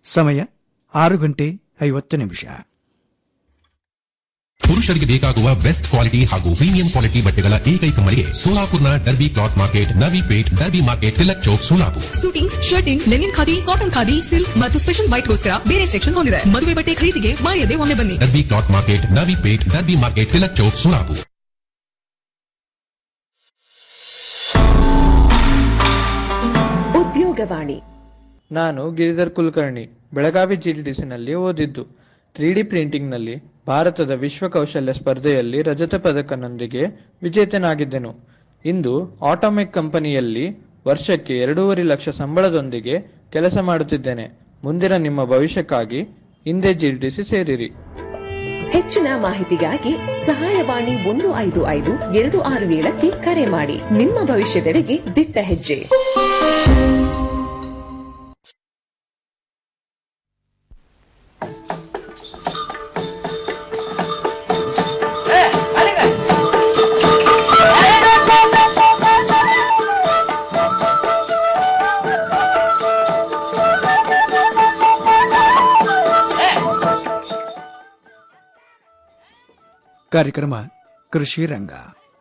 ಸಮಯ ಆರು ಗಂಟೆ ಐವತ್ತು ನಿಮಿಷ ಪುರುಷರಿಗೆ ಬೇಕಾಗುವ ಬೆಸ್ಟ್ ಕ್ವಾಲಿಟಿ ಹಾಗೂ ಪ್ರೀಮಿಯಂ ಕ್ವಾಲಿಟಿ ಬಟ್ಟೆಗಳ ಏಕೈಕ ಮಳಿಗೆ ಸೋಲಾಪುರ್ನ Derby cloth market Navi Peth Derby market Tilak Chowk Solapur suitings shirting linen khadi cotton khadi silk ಮತ್ತು ಸ್ಪೆಷಲ್ ವೈಟ್ಗೋಸ್ಕರ ಬೇರೆ ಸೆಕ್ಷನ್ ಹೊಂದಿದೆ ಮದುವೆ ಬಟ್ಟೆ ಖರೀದಿಗೆ ಮಾಯದೆ ಒಮ್ಮೆ ಬನ್ನಿ Derby cloth market Navi Peth Derby market Tilak Chowk Solapur Udyogavani ನಾನು ಗಿರಿಧರ್ ಕುಲಕರ್ಣಿ ಬೆಳಗಾವಿ ಜಿಟಿಡಿಸಿನಲ್ಲಿ ಓದಿದ್ದು ತ್ರೀ ಡಿ ಪ್ರಿಂಟಿಂಗ್ನಲ್ಲಿ ಭಾರತದ ವಿಶ್ವ ಕೌಶಲ್ಯ ಸ್ಪರ್ಧೆಯಲ್ಲಿ ರಜತ ಪದಕನೊಂದಿಗೆ ವಿಜೇತನಾಗಿದ್ದೆನು ಇಂದು ಆಟೋಮೆಕ್ ಕಂಪನಿಯಲ್ಲಿ ವರ್ಷಕ್ಕೆ ಎರಡೂವರೆ ಲಕ್ಷ ಸಂಬಳದೊಂದಿಗೆ ಕೆಲಸ ಮಾಡುತ್ತಿದ್ದೇನೆ ಮುಂದಿನ ನಿಮ್ಮ ಭವಿಷ್ಯಕ್ಕಾಗಿ ಹಿಂದೆ ಜಿಟಿಡಿಸಿ ಸೇರಿರಿ ಹೆಚ್ಚಿನ ಮಾಹಿತಿಗಾಗಿ ಸಹಾಯವಾಣಿ ಒಂದು ಐದು ಐದು ಎರಡು ಆರು ಏಳಕ್ಕೆ ಕರೆ ಮಾಡಿ ನಿಮ್ಮ ಭವಿಷ್ಯದೆಡೆಗೆ ದಿಟ್ಟ ಹೆಜ್ಜೆ ಕಾರ್ಯಕ್ರಮ ಕೃಷಿ ರಂಗ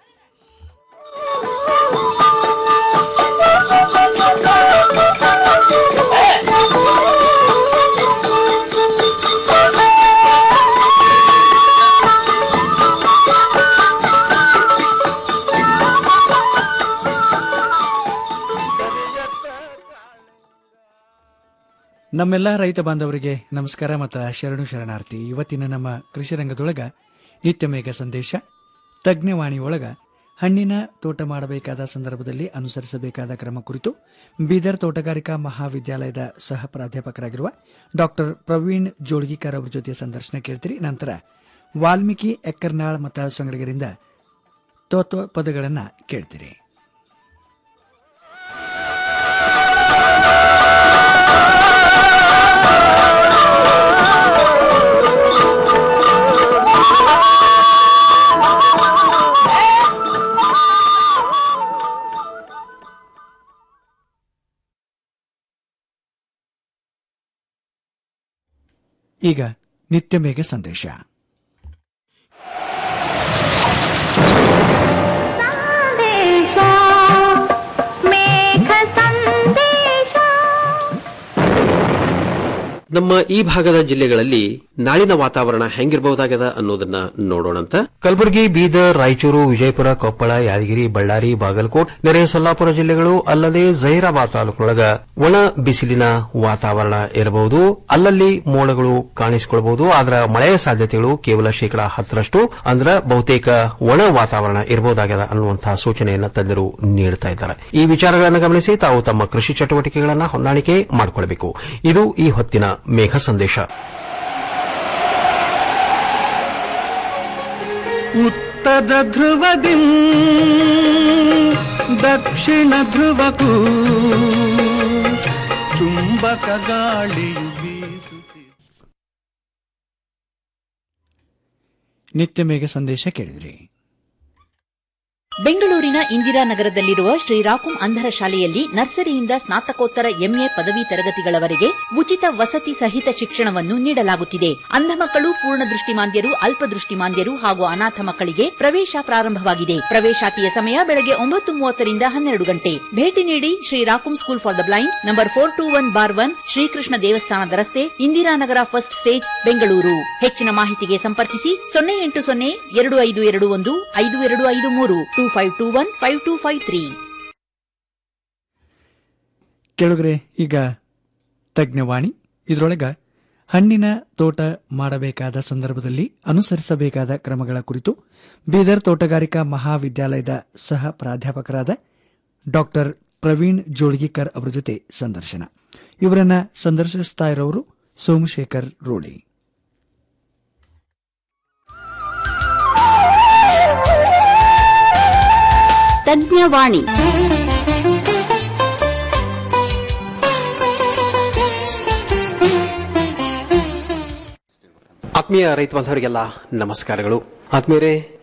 ನಮ್ಮೆಲ್ಲ ರೈತ ಬಾಂಧವರಿಗೆ ನಮಸ್ಕಾರ ಮತ್ತು ಶರಣು ಶರಣಾರ್ಥಿ ಇವತ್ತಿನ ನಮ್ಮ ಕೃಷಿ ರಂಗದೊಳಗ ನಿತ್ಯ ಮೇಘ ಸಂದೇಶ ತಜ್ಞವಾಣಿ ಒಳಗ ಹಣ್ಣಿನ ತೋಟ ಮಾಡಬೇಕಾದ ಸಂದರ್ಭದಲ್ಲಿ ಅನುಸರಿಸಬೇಕಾದ ಕ್ರಮ ಕುರಿತು ಬೀದರ್ ತೋಟಗಾರಿಕಾ ಮಹಾವಿದ್ಯಾಲಯದ ಸಹ ಪ್ರಾಧ್ಯಾಪಕರಾಗಿರುವ ಡಾಕ್ಟರ್ ಪ್ರವೀಣ್ ಜೋಳ್ಗಿಕರ್ ಅವರ ಜೊತೆ ಸಂದರ್ಶನ ಕೇಳ್ತೀರಿ ನಂತರ ವಾಲ್ಮೀಕಿ ಎಕ್ಕರ್ನಾಳ್ ಮತ್ತು ಸಂಗಡಿಗರಿಂದ ತತ್ವ ಪದಗಳನ್ನು ಕೇಳ್ತೀರಿ ಈಗ ನಿತ್ಯ ಮೇಘ ಸಂದೇಶ ನಮ್ಮ ಈ ಭಾಗದ ಜಿಲ್ಲೆಗಳಲ್ಲಿ ನಾಳಿನ ವಾತಾವರಣ ಹೆಂಗಿರಬಹುದಾಗದ ಅನ್ನೋದನ್ನ ನೋಡೋಣಂತ ಕಲಬುರಗಿ ಬೀದರ್ ರಾಯಚೂರು ವಿಜಯಪುರ ಕೊಪ್ಪಳ ಯಾದಗಿರಿ ಬಳ್ಳಾರಿ ಬಾಗಲಕೋಟ್ ನೆರೆಯ ಸೊಲ್ಲಾಪುರ ಜಿಲ್ಲೆಗಳು ಅಲ್ಲದೆ ಜಹೀರಾಬಾದ್ ತಾಲೂಕಿನೊಳಗ ಒಣ ಬಿಸಿಲಿನ ವಾತಾವರಣ ಇರಬಹುದು ಅಲ್ಲಲ್ಲಿ ಮೋಡಗಳು ಕಾಣಿಸಿಕೊಳ್ಳಬಹುದು ಆದ್ರ ಮಳೆಯ ಸಾಧ್ಯತೆಗಳು ಕೇವಲ ಶೇಕಡಾ ಹತ್ತರಷ್ಟು ಅಂದ್ರ ಬಹುತೇಕ ಒಣ ವಾತಾವರಣ ಇರಬಹುದಾಗದ ಅನ್ನುವಂತಹ ಸೂಚನೆಯನ್ನ ತಜ್ಞರು ನೀಡುತ್ತಾ ಇದ್ದಾರೆ ಈ ವಿಚಾರಗಳನ್ನು ಗಮನಿಸಿ ತಾವು ತಮ್ಮ ಕೃಷಿ ಚಟುವಟಿಕೆಗಳನ್ನು ಹೊಂದಾಣಿಕೆ ಮಾಡಿಕೊಳ್ಳಬೇಕು ಇದು ಈ ಹೊತ್ತಿನ ಮೇಘ ಸಂದೇಶ ಉತ್ತರ ಧ್ರುವದಿ ದಕ್ಷಿಣ ಧ್ರುವಕ್ಕೂ ಚುಂಬಕ ಗಾಳಿಯು ಬೀಸುತ್ತಿದೆ ನಿತ್ಯ ಮೇಘ ಸಂದೇಶ ಕೇಳಿದ್ರಿ ಬೆಂಗಳೂರಿನ ಇಂದಿರಾನಗರದಲ್ಲಿರುವ ಶ್ರೀರಾಕುಂ ಅಂಧರ ಶಾಲೆಯಲ್ಲಿ ನರ್ಸರಿಯಿಂದ ಸ್ನಾತಕೋತ್ತರ ಎಂಎ ಪದವಿ ತರಗತಿಗಳವರೆಗೆ ಉಚಿತ ವಸತಿ ಸಹಿತ ಶಿಕ್ಷಣವನ್ನು ನೀಡಲಾಗುತ್ತಿದೆ ಅಂಧ ಮಕ್ಕಳು ಪೂರ್ಣ ದೃಷ್ಟಿಮಾಂದ್ಯರು ಅಲ್ಪದೃಷ್ಟಿಮಾಂದ್ಯರು ಹಾಗೂ ಅನಾಥ ಮಕ್ಕಳಿಗೆ ಪ್ರವೇಶ ಪ್ರಾರಂಭವಾಗಿದೆ ಪ್ರವೇಶಾತಿಯ ಸಮಯ ಬೆಳಗ್ಗೆ ಒಂಬತ್ತು ಮೂವತ್ತರಿಂದ ಹನ್ನೆರಡು ಗಂಟೆ ಭೇಟಿ ನೀಡಿ ಶ್ರೀರಾಕುಂ school for the blind number four two one bar one Srikrishna ದೇವಸ್ಥಾನದ ರಸ್ತೆ ಇಂದಿರಾನಗರ ಫಸ್ಟ್ ಸ್ಟೇಜ್ ಬೆಂಗಳೂರು ಹೆಚ್ಚಿನ ಮಾಹಿತಿಗೆ ಸಂಪರ್ಕಿಸಿ ಸೊನ್ನೆ ಎಂಟು ಸೊನ್ನೆ ಎರಡು ಐದು ಎರಡು ಒಂದು ಐದು ಎರಡು ಐದು ಮೂರು two five two one five two five three ಕೆಳಗರೆ ಈಗ ತಜ್ಞವಾಣಿ ಇದರೊಳಗ ಹಣ್ಣಿನ ತೋಟ ಮಾಡಬೇಕಾದ ಸಂದರ್ಭದಲ್ಲಿ ಅನುಸರಿಸಬೇಕಾದ ಕ್ರಮಗಳ ಕುರಿತು ಬೀದರ್ ತೋಟಗಾರಿಕಾ ಮಹಾವಿದ್ಯಾಲಯದ ಸಹ ಪ್ರಾಧ್ಯಾಪಕರಾದ ಡಾಕ್ಟರ್ ಪ್ರವೀಣ್ ಜೋಳ್ಗಿಕರ್ ಅವರ ಜೊತೆ ಸಂದರ್ಶನ ಇವರನ್ನ ಸಂದರ್ಶಿಸ್ತಾ ಇರೋರು ಸೋಮಶೇಖರ್ ರೋಳಿ ತಜ್ಞವಾಣಿ ಆತ್ಮೀಯ ರೈತ ಬಾಂಧವರಿಗೆಲ್ಲ ನಮಸ್ಕಾರಗಳು ಆತ್ಮೀಯರೇ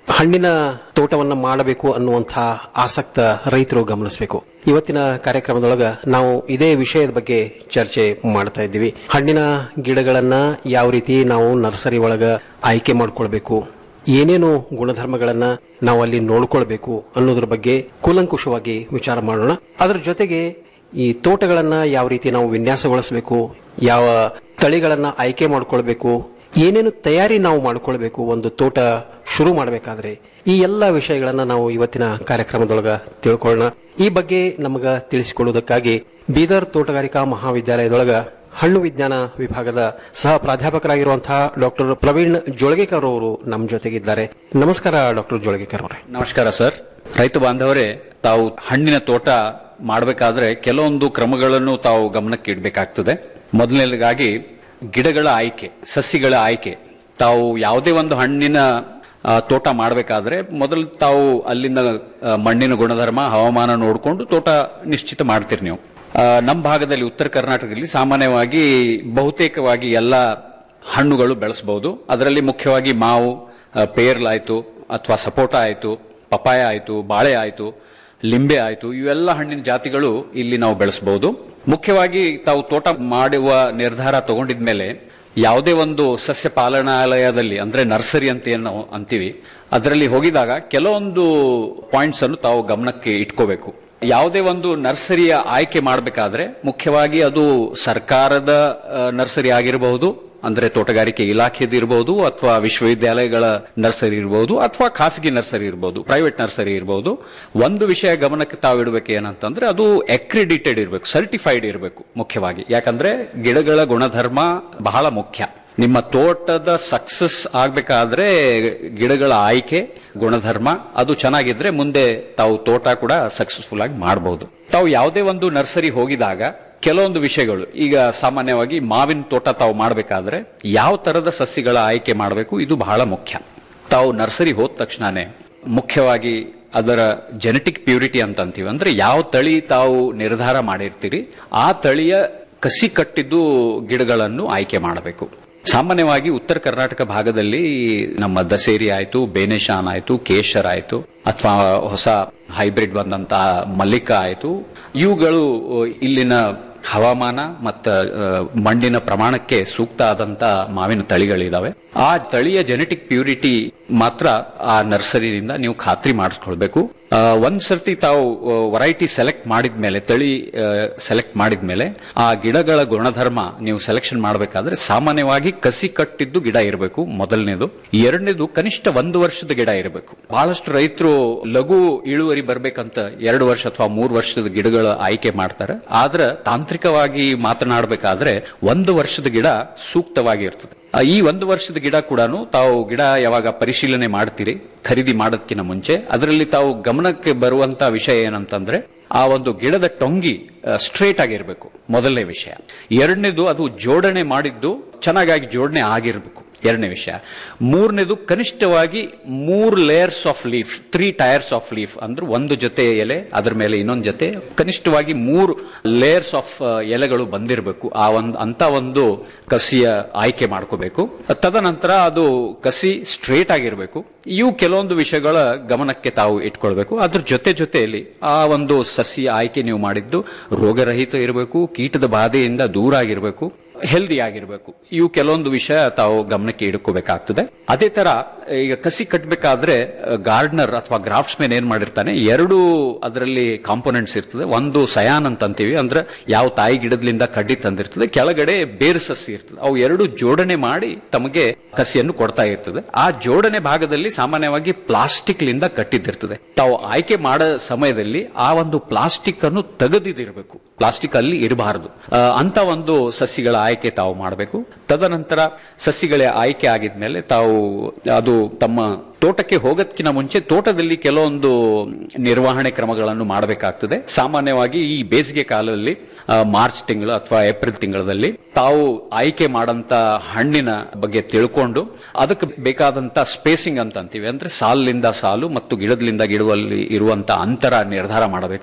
ಹಣ್ಣಿನ ತೋಟವನ್ನ ಮಾಡಬೇಕು ಅನ್ನುವಂತಹ ಆಸಕ್ತ ರೈತರು ಗಮನಿಸಬೇಕು ಇವತ್ತಿನ ಕಾರ್ಯಕ್ರಮದೊಳಗ ನಾವು ಇದೇ ವಿಷಯದ ಬಗ್ಗೆ ಚರ್ಚೆ ಮಾಡ್ತಾ ಇದ್ದೀವಿ ಹಣ್ಣಿನ ಗಿಡಗಳನ್ನ ಯಾವ ರೀತಿ ನಾವು ನರ್ಸರಿ ಒಳಗ ಆಯ್ಕೆ ಮಾಡ್ಕೊಳ್ಬೇಕು ಏನೇನು ಗುಣಧರ್ಮಗಳನ್ನ ನಾವು ಅಲ್ಲಿ ನೋಡ್ಕೊಳ್ಬೇಕು ಅನ್ನೋದ್ರ ಬಗ್ಗೆ ಕೂಲಂಕುಷವಾಗಿ ವಿಚಾರ ಮಾಡೋಣ ಅದರ ಜೊತೆಗೆ ಈ ತೋಟಗಳನ್ನ ಯಾವ ರೀತಿ ನಾವು ವಿನ್ಯಾಸಗೊಳಿಸಬೇಕು ಯಾವ ತಳಿಗಳನ್ನ ಆಯ್ಕೆ ಮಾಡ್ಕೊಳ್ಬೇಕು ಏನೇನು ತಯಾರಿ ನಾವು ಮಾಡ್ಕೊಳ್ಬೇಕು ಒಂದು ತೋಟ ಶುರು ಮಾಡಬೇಕಾದ್ರೆ ಈ ಎಲ್ಲ ವಿಷಯಗಳನ್ನ ನಾವು ಇವತ್ತಿನ ಕಾರ್ಯಕ್ರಮದೊಳಗ ತಿಳ್ಕೊಳ್ಳೋಣ ಈ ಬಗ್ಗೆ ನಮಗ ತಿಳಿಸಿಕೊಡುವುದಕ್ಕಾಗಿ ಬೀದರ್ ತೋಟಗಾರಿಕಾ ಮಹಾವಿದ್ಯಾಲಯದೊಳಗ ಹಣ್ಣು ವಿಜ್ಞಾನ ವಿಭಾಗದ ಸಹ ಪ್ರಾಧ್ಯಾಪಕರಾಗಿರುವಂತಹ ಡಾಕ್ಟರ್ ಪ್ರವೀಣ್ ಜೋಳಗೇಕರ್ ಅವರು ನಮ್ಮ ಜೊತೆಗಿದ್ದಾರೆ ನಮಸ್ಕಾರ ಡಾಕ್ಟರ್ ಜೋಳಗೇಕರ್ ಅವರೇ ನಮಸ್ಕಾರ ಸರ್ ರೈತ ಬಾಂಧವರೇ ತಾವು ಹಣ್ಣಿನ ತೋಟ ಮಾಡಬೇಕಾದ್ರೆ ಕೆಲವೊಂದು ಕ್ರಮಗಳನ್ನು ತಾವು ಗಮನಕ್ಕೆ ಇಡಬೇಕಾಗ್ತದೆ ಮೊದಲನೇದಾಗಿ ಗಿಡಗಳ ಆಯ್ಕೆ ಸಸಿಗಳ ಆಯ್ಕೆ ತಾವು ಯಾವುದೇ ಒಂದು ಹಣ್ಣಿನ ಆ, ತೋಟ ಮಾಡಬೇಕಾದ್ರೆ ಮೊದಲು ತಾವು ಅಲ್ಲಿಂದ ಆ, ಮಣ್ಣಿನ ಗುಣಧರ್ಮ ಹವಾಮಾನ ನೋಡಿಕೊಂಡು ತೋಟ ನಿಶ್ಚಿತ ಮಾಡ್ತೀರಿ ನೀವು ಆ, ನಮ್ಮ ಭಾಗದಲ್ಲಿ ಉತ್ತರ ಕರ್ನಾಟಕದಲ್ಲಿ ಸಾಮಾನ್ಯವಾಗಿ ಬಹುತೇಕವಾಗಿ ಎಲ್ಲ ಹಣ್ಣುಗಳು ಬೆಳೆಸಬಹುದು ಅದರಲ್ಲಿ ಮುಖ್ಯವಾಗಿ ಮಾವು ಆ, ಪೇರ್ಲಾಯ್ತು ಅಥವಾ ಸಪೋಟ ಆಯ್ತು ಪಪಾಯ ಆಯ್ತು ಬಾಳೆ ಆಯ್ತು ಲಿಂಬೆ ಆಯ್ತು ಇವೆಲ್ಲ ಹಣ್ಣಿನ ಜಾತಿಗಳು ಇಲ್ಲಿ ನಾವು ಬೆಳೆಸಬಹುದು ಮುಖ್ಯವಾಗಿ ತಾವು ತೋಟ ಮಾಡುವ ನಿರ್ಧಾರ ತಗೊಂಡಿದ್ಮೇಲೆ ಯಾವುದೇ ಒಂದು ಸಸ್ಯ ಪಾಲನಾಲಯದಲ್ಲಿ ಅಂದ್ರೆ ನರ್ಸರಿ ಅಂತ ಏನು ನಾವು ಅಂತೀವಿ ಅದರಲ್ಲಿ ಹೋಗಿದಾಗ ಕೆಲವೊಂದು ಪಾಯಿಂಟ್ಸ್ ಅನ್ನು ತಾವು ಗಮನಕ್ಕೆ ಇಟ್ಕೋಬೇಕು ಯಾವುದೇ ಒಂದು ನರ್ಸರಿಯ ಆಯ್ಕೆ ಮಾಡಬೇಕಾದ್ರೆ ಮುಖ್ಯವಾಗಿ ಅದು ಸರ್ಕಾರದ ಆ, ನರ್ಸರಿ ಆಗಿರಬಹುದು ಅಂದ್ರೆ ತೋಟಗಾರಿಕೆ ಇಲಾಖೆದು ಇರಬಹುದು ಅಥವಾ ವಿಶ್ವವಿದ್ಯಾಲಯಗಳ ನರ್ಸರಿ ಇರಬಹುದು ಅಥವಾ ಖಾಸಗಿ ನರ್ಸರಿ ಇರಬಹುದು ಪ್ರೈವೇಟ್ ನರ್ಸರಿ ಇರಬಹುದು ಒಂದು ವಿಷಯ ಗಮನಕ್ಕೆ ತಾವು ಇಡಬೇಕು ಏನಂತಂದ್ರೆ ಅದು ಅಕ್ರಿಡಿಟೆಡ್ ಇರಬೇಕು ಸರ್ಟಿಫೈಡ್ ಇರಬೇಕು ಮುಖ್ಯವಾಗಿ ಯಾಕಂದ್ರೆ ಗಿಡಗಳ ಗುಣಧರ್ಮ ಬಹಳ ಮುಖ್ಯ ನಿಮ್ಮ ತೋಟದ ಸಕ್ಸಸ್ ಆಗ್ಬೇಕಾದ್ರೆ ಗಿಡಗಳ ಆಯ್ಕೆ ಗುಣಧರ್ಮ ಅದು ಚೆನ್ನಾಗಿದ್ರೆ ಮುಂದೆ ತಾವು ತೋಟ ಕೂಡ ಸಕ್ಸಸ್ಫುಲ್ ಆಗಿ ಮಾಡಬಹುದು ತಾವು ಯಾವುದೇ ಒಂದು ನರ್ಸರಿ ಹೋಗಿದಾಗ ಕೆಲವೊಂದು ವಿಷಯಗಳು ಈಗ ಸಾಮಾನ್ಯವಾಗಿ ಮಾವಿನ ತೋಟ ತಾವು ಮಾಡಬೇಕಾದ್ರೆ ಯಾವ ತರದ ಸಸಿಗಳ ಆಯ್ಕೆ ಮಾಡಬೇಕು ಇದು ಬಹಳ ಮುಖ್ಯ ತಾವು ನರ್ಸರಿ ಹೋದ ತಕ್ಷಣನೇ ಮುಖ್ಯವಾಗಿ ಅದರ ಜೆನೆಟಿಕ್ ಪ್ಯೂರಿಟಿ ಅಂತ ಅಂತೀವಿ ಅಂದ್ರೆ ಯಾವ ತಳಿ ತಾವು ನಿರ್ಧಾರ ಮಾಡಿರ್ತೀರಿ ಆ ತಳಿಯ ಕಸಿ ಕಟ್ಟಿದ್ದು ಗಿಡಗಳನ್ನು ಆಯ್ಕೆ ಮಾಡಬೇಕು ಸಾಮಾನ್ಯವಾಗಿ ಉತ್ತರ ಕರ್ನಾಟಕ ಭಾಗದಲ್ಲಿ ನಮ್ಮ ದಸೇರಿ ಆಯ್ತು ಬೇನೆಶಾನ್ ಆಯ್ತು ಕೇಶರ್ ಆಯ್ತು ಅಥವಾ ಹೊಸ ಹೈಬ್ರಿಡ್ ಬಂದಂತ ಮಲ್ಲಿಕ ಆಯ್ತು ಇವುಗಳು ಇಲ್ಲಿನ ಹವಾಮಾನ ಮತ್ತು ಮಣ್ಣಿನ ಪ್ರಮಾಣಕ್ಕೆ ಸೂಕ್ತ ಆದಂತ ಮಾವಿನ ತಳಿಗಳಿದಾವೆ ಆ ತಳಿಯ ಜೆನೆಟಿಕ್ ಪ್ಯೂರಿಟಿ ಮಾತ್ರ ಆ ನರ್ಸರಿಯಿಂದ ನೀವು ಖಾತ್ರಿ ಮಾಡಿಸ್ಕೊಳ್ಬೇಕು ಆ, ಒಂದ್ ಸರ್ತಿ ತಾವು ವೆರೈಟಿ ಸೆಲೆಕ್ಟ್ ಮಾಡಿದ್ಮೇಲೆ ತಳಿ ಸೆಲೆಕ್ಟ್ ಮಾಡಿದ್ಮೇಲೆ ಆ ಗಿಡಗಳ ಗುಣಧರ್ಮ ನೀವು ಸೆಲೆಕ್ಷನ್ ಮಾಡಬೇಕಾದ್ರೆ ಸಾಮಾನ್ಯವಾಗಿ ಕಸಿ ಕಟ್ಟಿದ್ದು ಗಿಡ ಇರಬೇಕು ಮೊದಲನೇದು ಎರಡನೇದು ಕನಿಷ್ಠ ಒಂದು ವರ್ಷದ ಗಿಡ ಇರಬೇಕು ಬಹಳಷ್ಟು ರೈತರು ಲಘು ಇಳುವರಿ ಬರ್ಬೇಕಂತ ಎರಡು ವರ್ಷ ಅಥವಾ ಮೂರು ವರ್ಷದ ಗಿಡಗಳ ಆಯ್ಕೆ ಮಾಡ್ತಾರೆ ಆದ್ರೆ ತಾಂತ್ರಿಕವಾಗಿ ಮಾತನಾಡಬೇಕಾದ್ರೆ ಒಂದು ವರ್ಷದ ಗಿಡ ಸೂಕ್ತವಾಗಿರ್ತದೆ ಆ, ಈ ಒಂದು ವರ್ಷದ ಗಿಡ ಕೂಡ ತಾವು ಗಿಡ ಯಾವಾಗ ಪರಿಶೀಲನೆ ಮಾಡ್ತೀರಿ ಖರೀದಿ ಮಾಡೋದಕ್ಕಿಂತ ಮುಂಚೆ ಅದರಲ್ಲಿ ತಾವು ಗಮನಕ್ಕೆ ಬರುವಂತ ವಿಷಯ ಏನಂತಂದ್ರೆ ಆ ಒಂದು ಗಿಡದ ಟೊಂಗಿ ಸ್ಟ್ರೇಟ್ ಆಗಿರ್ಬೇಕು ಮೊದಲನೇ ವಿಷಯ ಎರಡನೇದು ಅದು ಜೋಡಣೆ ಮಾಡಿದ್ದು ಚೆನ್ನಾಗಾಗಿ ಜೋಡಣೆ ಆಗಿರ್ಬೇಕು ಎರಡನೇ ವಿಷಯ ಮೂರನೇದು ಕನಿಷ್ಠವಾಗಿ ಮೂರ್ layers of leaf three tiers of leaf ಅಂದ್ರೆ ಒಂದು ಜೊತೆ ಎಲೆ ಅದ್ರ ಮೇಲೆ ಇನ್ನೊಂದು ಜೊತೆ ಕನಿಷ್ಠವಾಗಿ ಮೂರು ಲೇಯರ್ಸ್ ಆಫ್ ಎಲೆಗಳು ಬಂದಿರಬೇಕು ಆ ಒಂದು ಅಂತ ಒಂದು ಕಸಿಯ ಆಯ್ಕೆ ಮಾಡ್ಕೋಬೇಕು ತದನಂತರ ಅದು ಕಸಿ ಸ್ಟ್ರೇಟ್ ಆಗಿರಬೇಕು ಇವು ಕೆಲವೊಂದು ವಿಷಯಗಳ ಗಮನಕ್ಕೆ ತಾವು ಇಟ್ಕೊಳ್ಬೇಕು ಅದ್ರ ಜೊತೆ ಜೊತೆಯಲ್ಲಿ ಆ ಒಂದು ಸಸ್ಯ ಆಯ್ಕೆ ನೀವು ಮಾಡಿದ್ದು ರೋಗರಹಿತ ಇರಬೇಕು ಕೀಟದ ಬಾಧೆಯಿಂದ ದೂರ ಆಗಿರಬೇಕು ಹೆಲ್ದಿ ಆಗಿರಬೇಕು ಇವು ಕೆಲವೊಂದು ವಿಷಯ ತಾವು ಗಮನಕ್ಕೆ ಇಟ್ಕೋಬೇಕಾಗ್ತದೆ ಅದೇ ತರ ಈಗ ಕಸಿ ಕಟ್ಟಬೇಕಾದ್ರೆ ಗಾರ್ಡನರ್ ಅಥವಾ ಗ್ರಾಫ್ಟ್ಸ್ ಮ್ಯಾನ್ ಏನ್ ಮಾಡಿರ್ತಾನೆ ಎರಡು ಅದರಲ್ಲಿ ಕಾಂಪೋನೆಂಟ್ಸ್ ಇರ್ತದೆ ಒಂದು ಸಯಾನ್ ಅಂತ ಅಂತೀವಿ ಅಂದ್ರೆ ಯಾವ ತಾಯಿ ಗಿಡದಿಂದ ಕಡ್ಡಿ ತಂದಿರ್ತದೆ ಕೆಳಗಡೆ ಬೇರು ಸಸಿ ಇರ್ತದೆ ಅವು ಎರಡು ಜೋಡಣೆ ಮಾಡಿ ತಮಗೆ ಕಸಿಯನ್ನು ಕೊಡ್ತಾ ಇರ್ತದೆ ಆ ಜೋಡಣೆ ಭಾಗದಲ್ಲಿ ಸಾಮಾನ್ಯವಾಗಿ ಪ್ಲಾಸ್ಟಿಕ್ ಲಿಂದ ಕಟ್ಟಿದ್ದಿರ್ತದೆ ತಾವು ಆಯ್ಕೆ ಮಾಡೋ ಸಮಯದಲ್ಲಿ ಆ ಒಂದು ಪ್ಲಾಸ್ಟಿಕ್ ಅನ್ನು ತೆಗೆದಿದಿರಬೇಕು ಪ್ಲಾಸ್ಟಿಕ್ ಅಲ್ಲಿ ಇರಬಾರದು ಆ, ಅಂತ ಒಂದು ಸಸಿಗಳ ಆಯ್ಕೆ ತಾವು ಮಾಡಬೇಕು ತದನಂತರ ಸಸಿಗಳ ಆಯ್ಕೆ ಆಗಿದ್ಮೇಲೆ ತಾವು ಅದು ತಮ್ಮ ತೋಟಕ್ಕೆ ಹೋಗೋದಕ್ಕಿಂತ ಮುಂಚೆ ತೋಟದಲ್ಲಿ ಕೆಲವೊಂದು ನಿರ್ವಹಣೆ ಕ್ರಮಗಳನ್ನು ಮಾಡಬೇಕಾಗ್ತದೆ ಸಾಮಾನ್ಯವಾಗಿ ಈ ಬೇಸಿಗೆ ಕಾಲದಲ್ಲಿ ಆ, ಮಾರ್ಚ್ ತಿಂಗಳು ಅಥವಾ ಏಪ್ರಿಲ್ ತಿಂಗಳಲ್ಲಿ ತಾವು ಆಯ್ಕೆ ಮಾಡಂತ ಹಣ್ಣಿನ ಬಗ್ಗೆ ತಿಳ್ಕೊಂಡು ಅದಕ್ಕೆ ಬೇಕಾದಂತ ಸ್ಪೇಸಿಂಗ್ ಅಂತ ಅಂತೀವಿ ಅಂದ್ರೆ ಸಾಲಿನಿಂದ ಸಾಲು ಮತ್ತು ಗಿಡದಿಂದ ಗಿಡದಲ್ಲಿ ಇರುವಂತ ಅಂತರ ನಿರ್ಧಾರ ಮಾಡಬೇಕು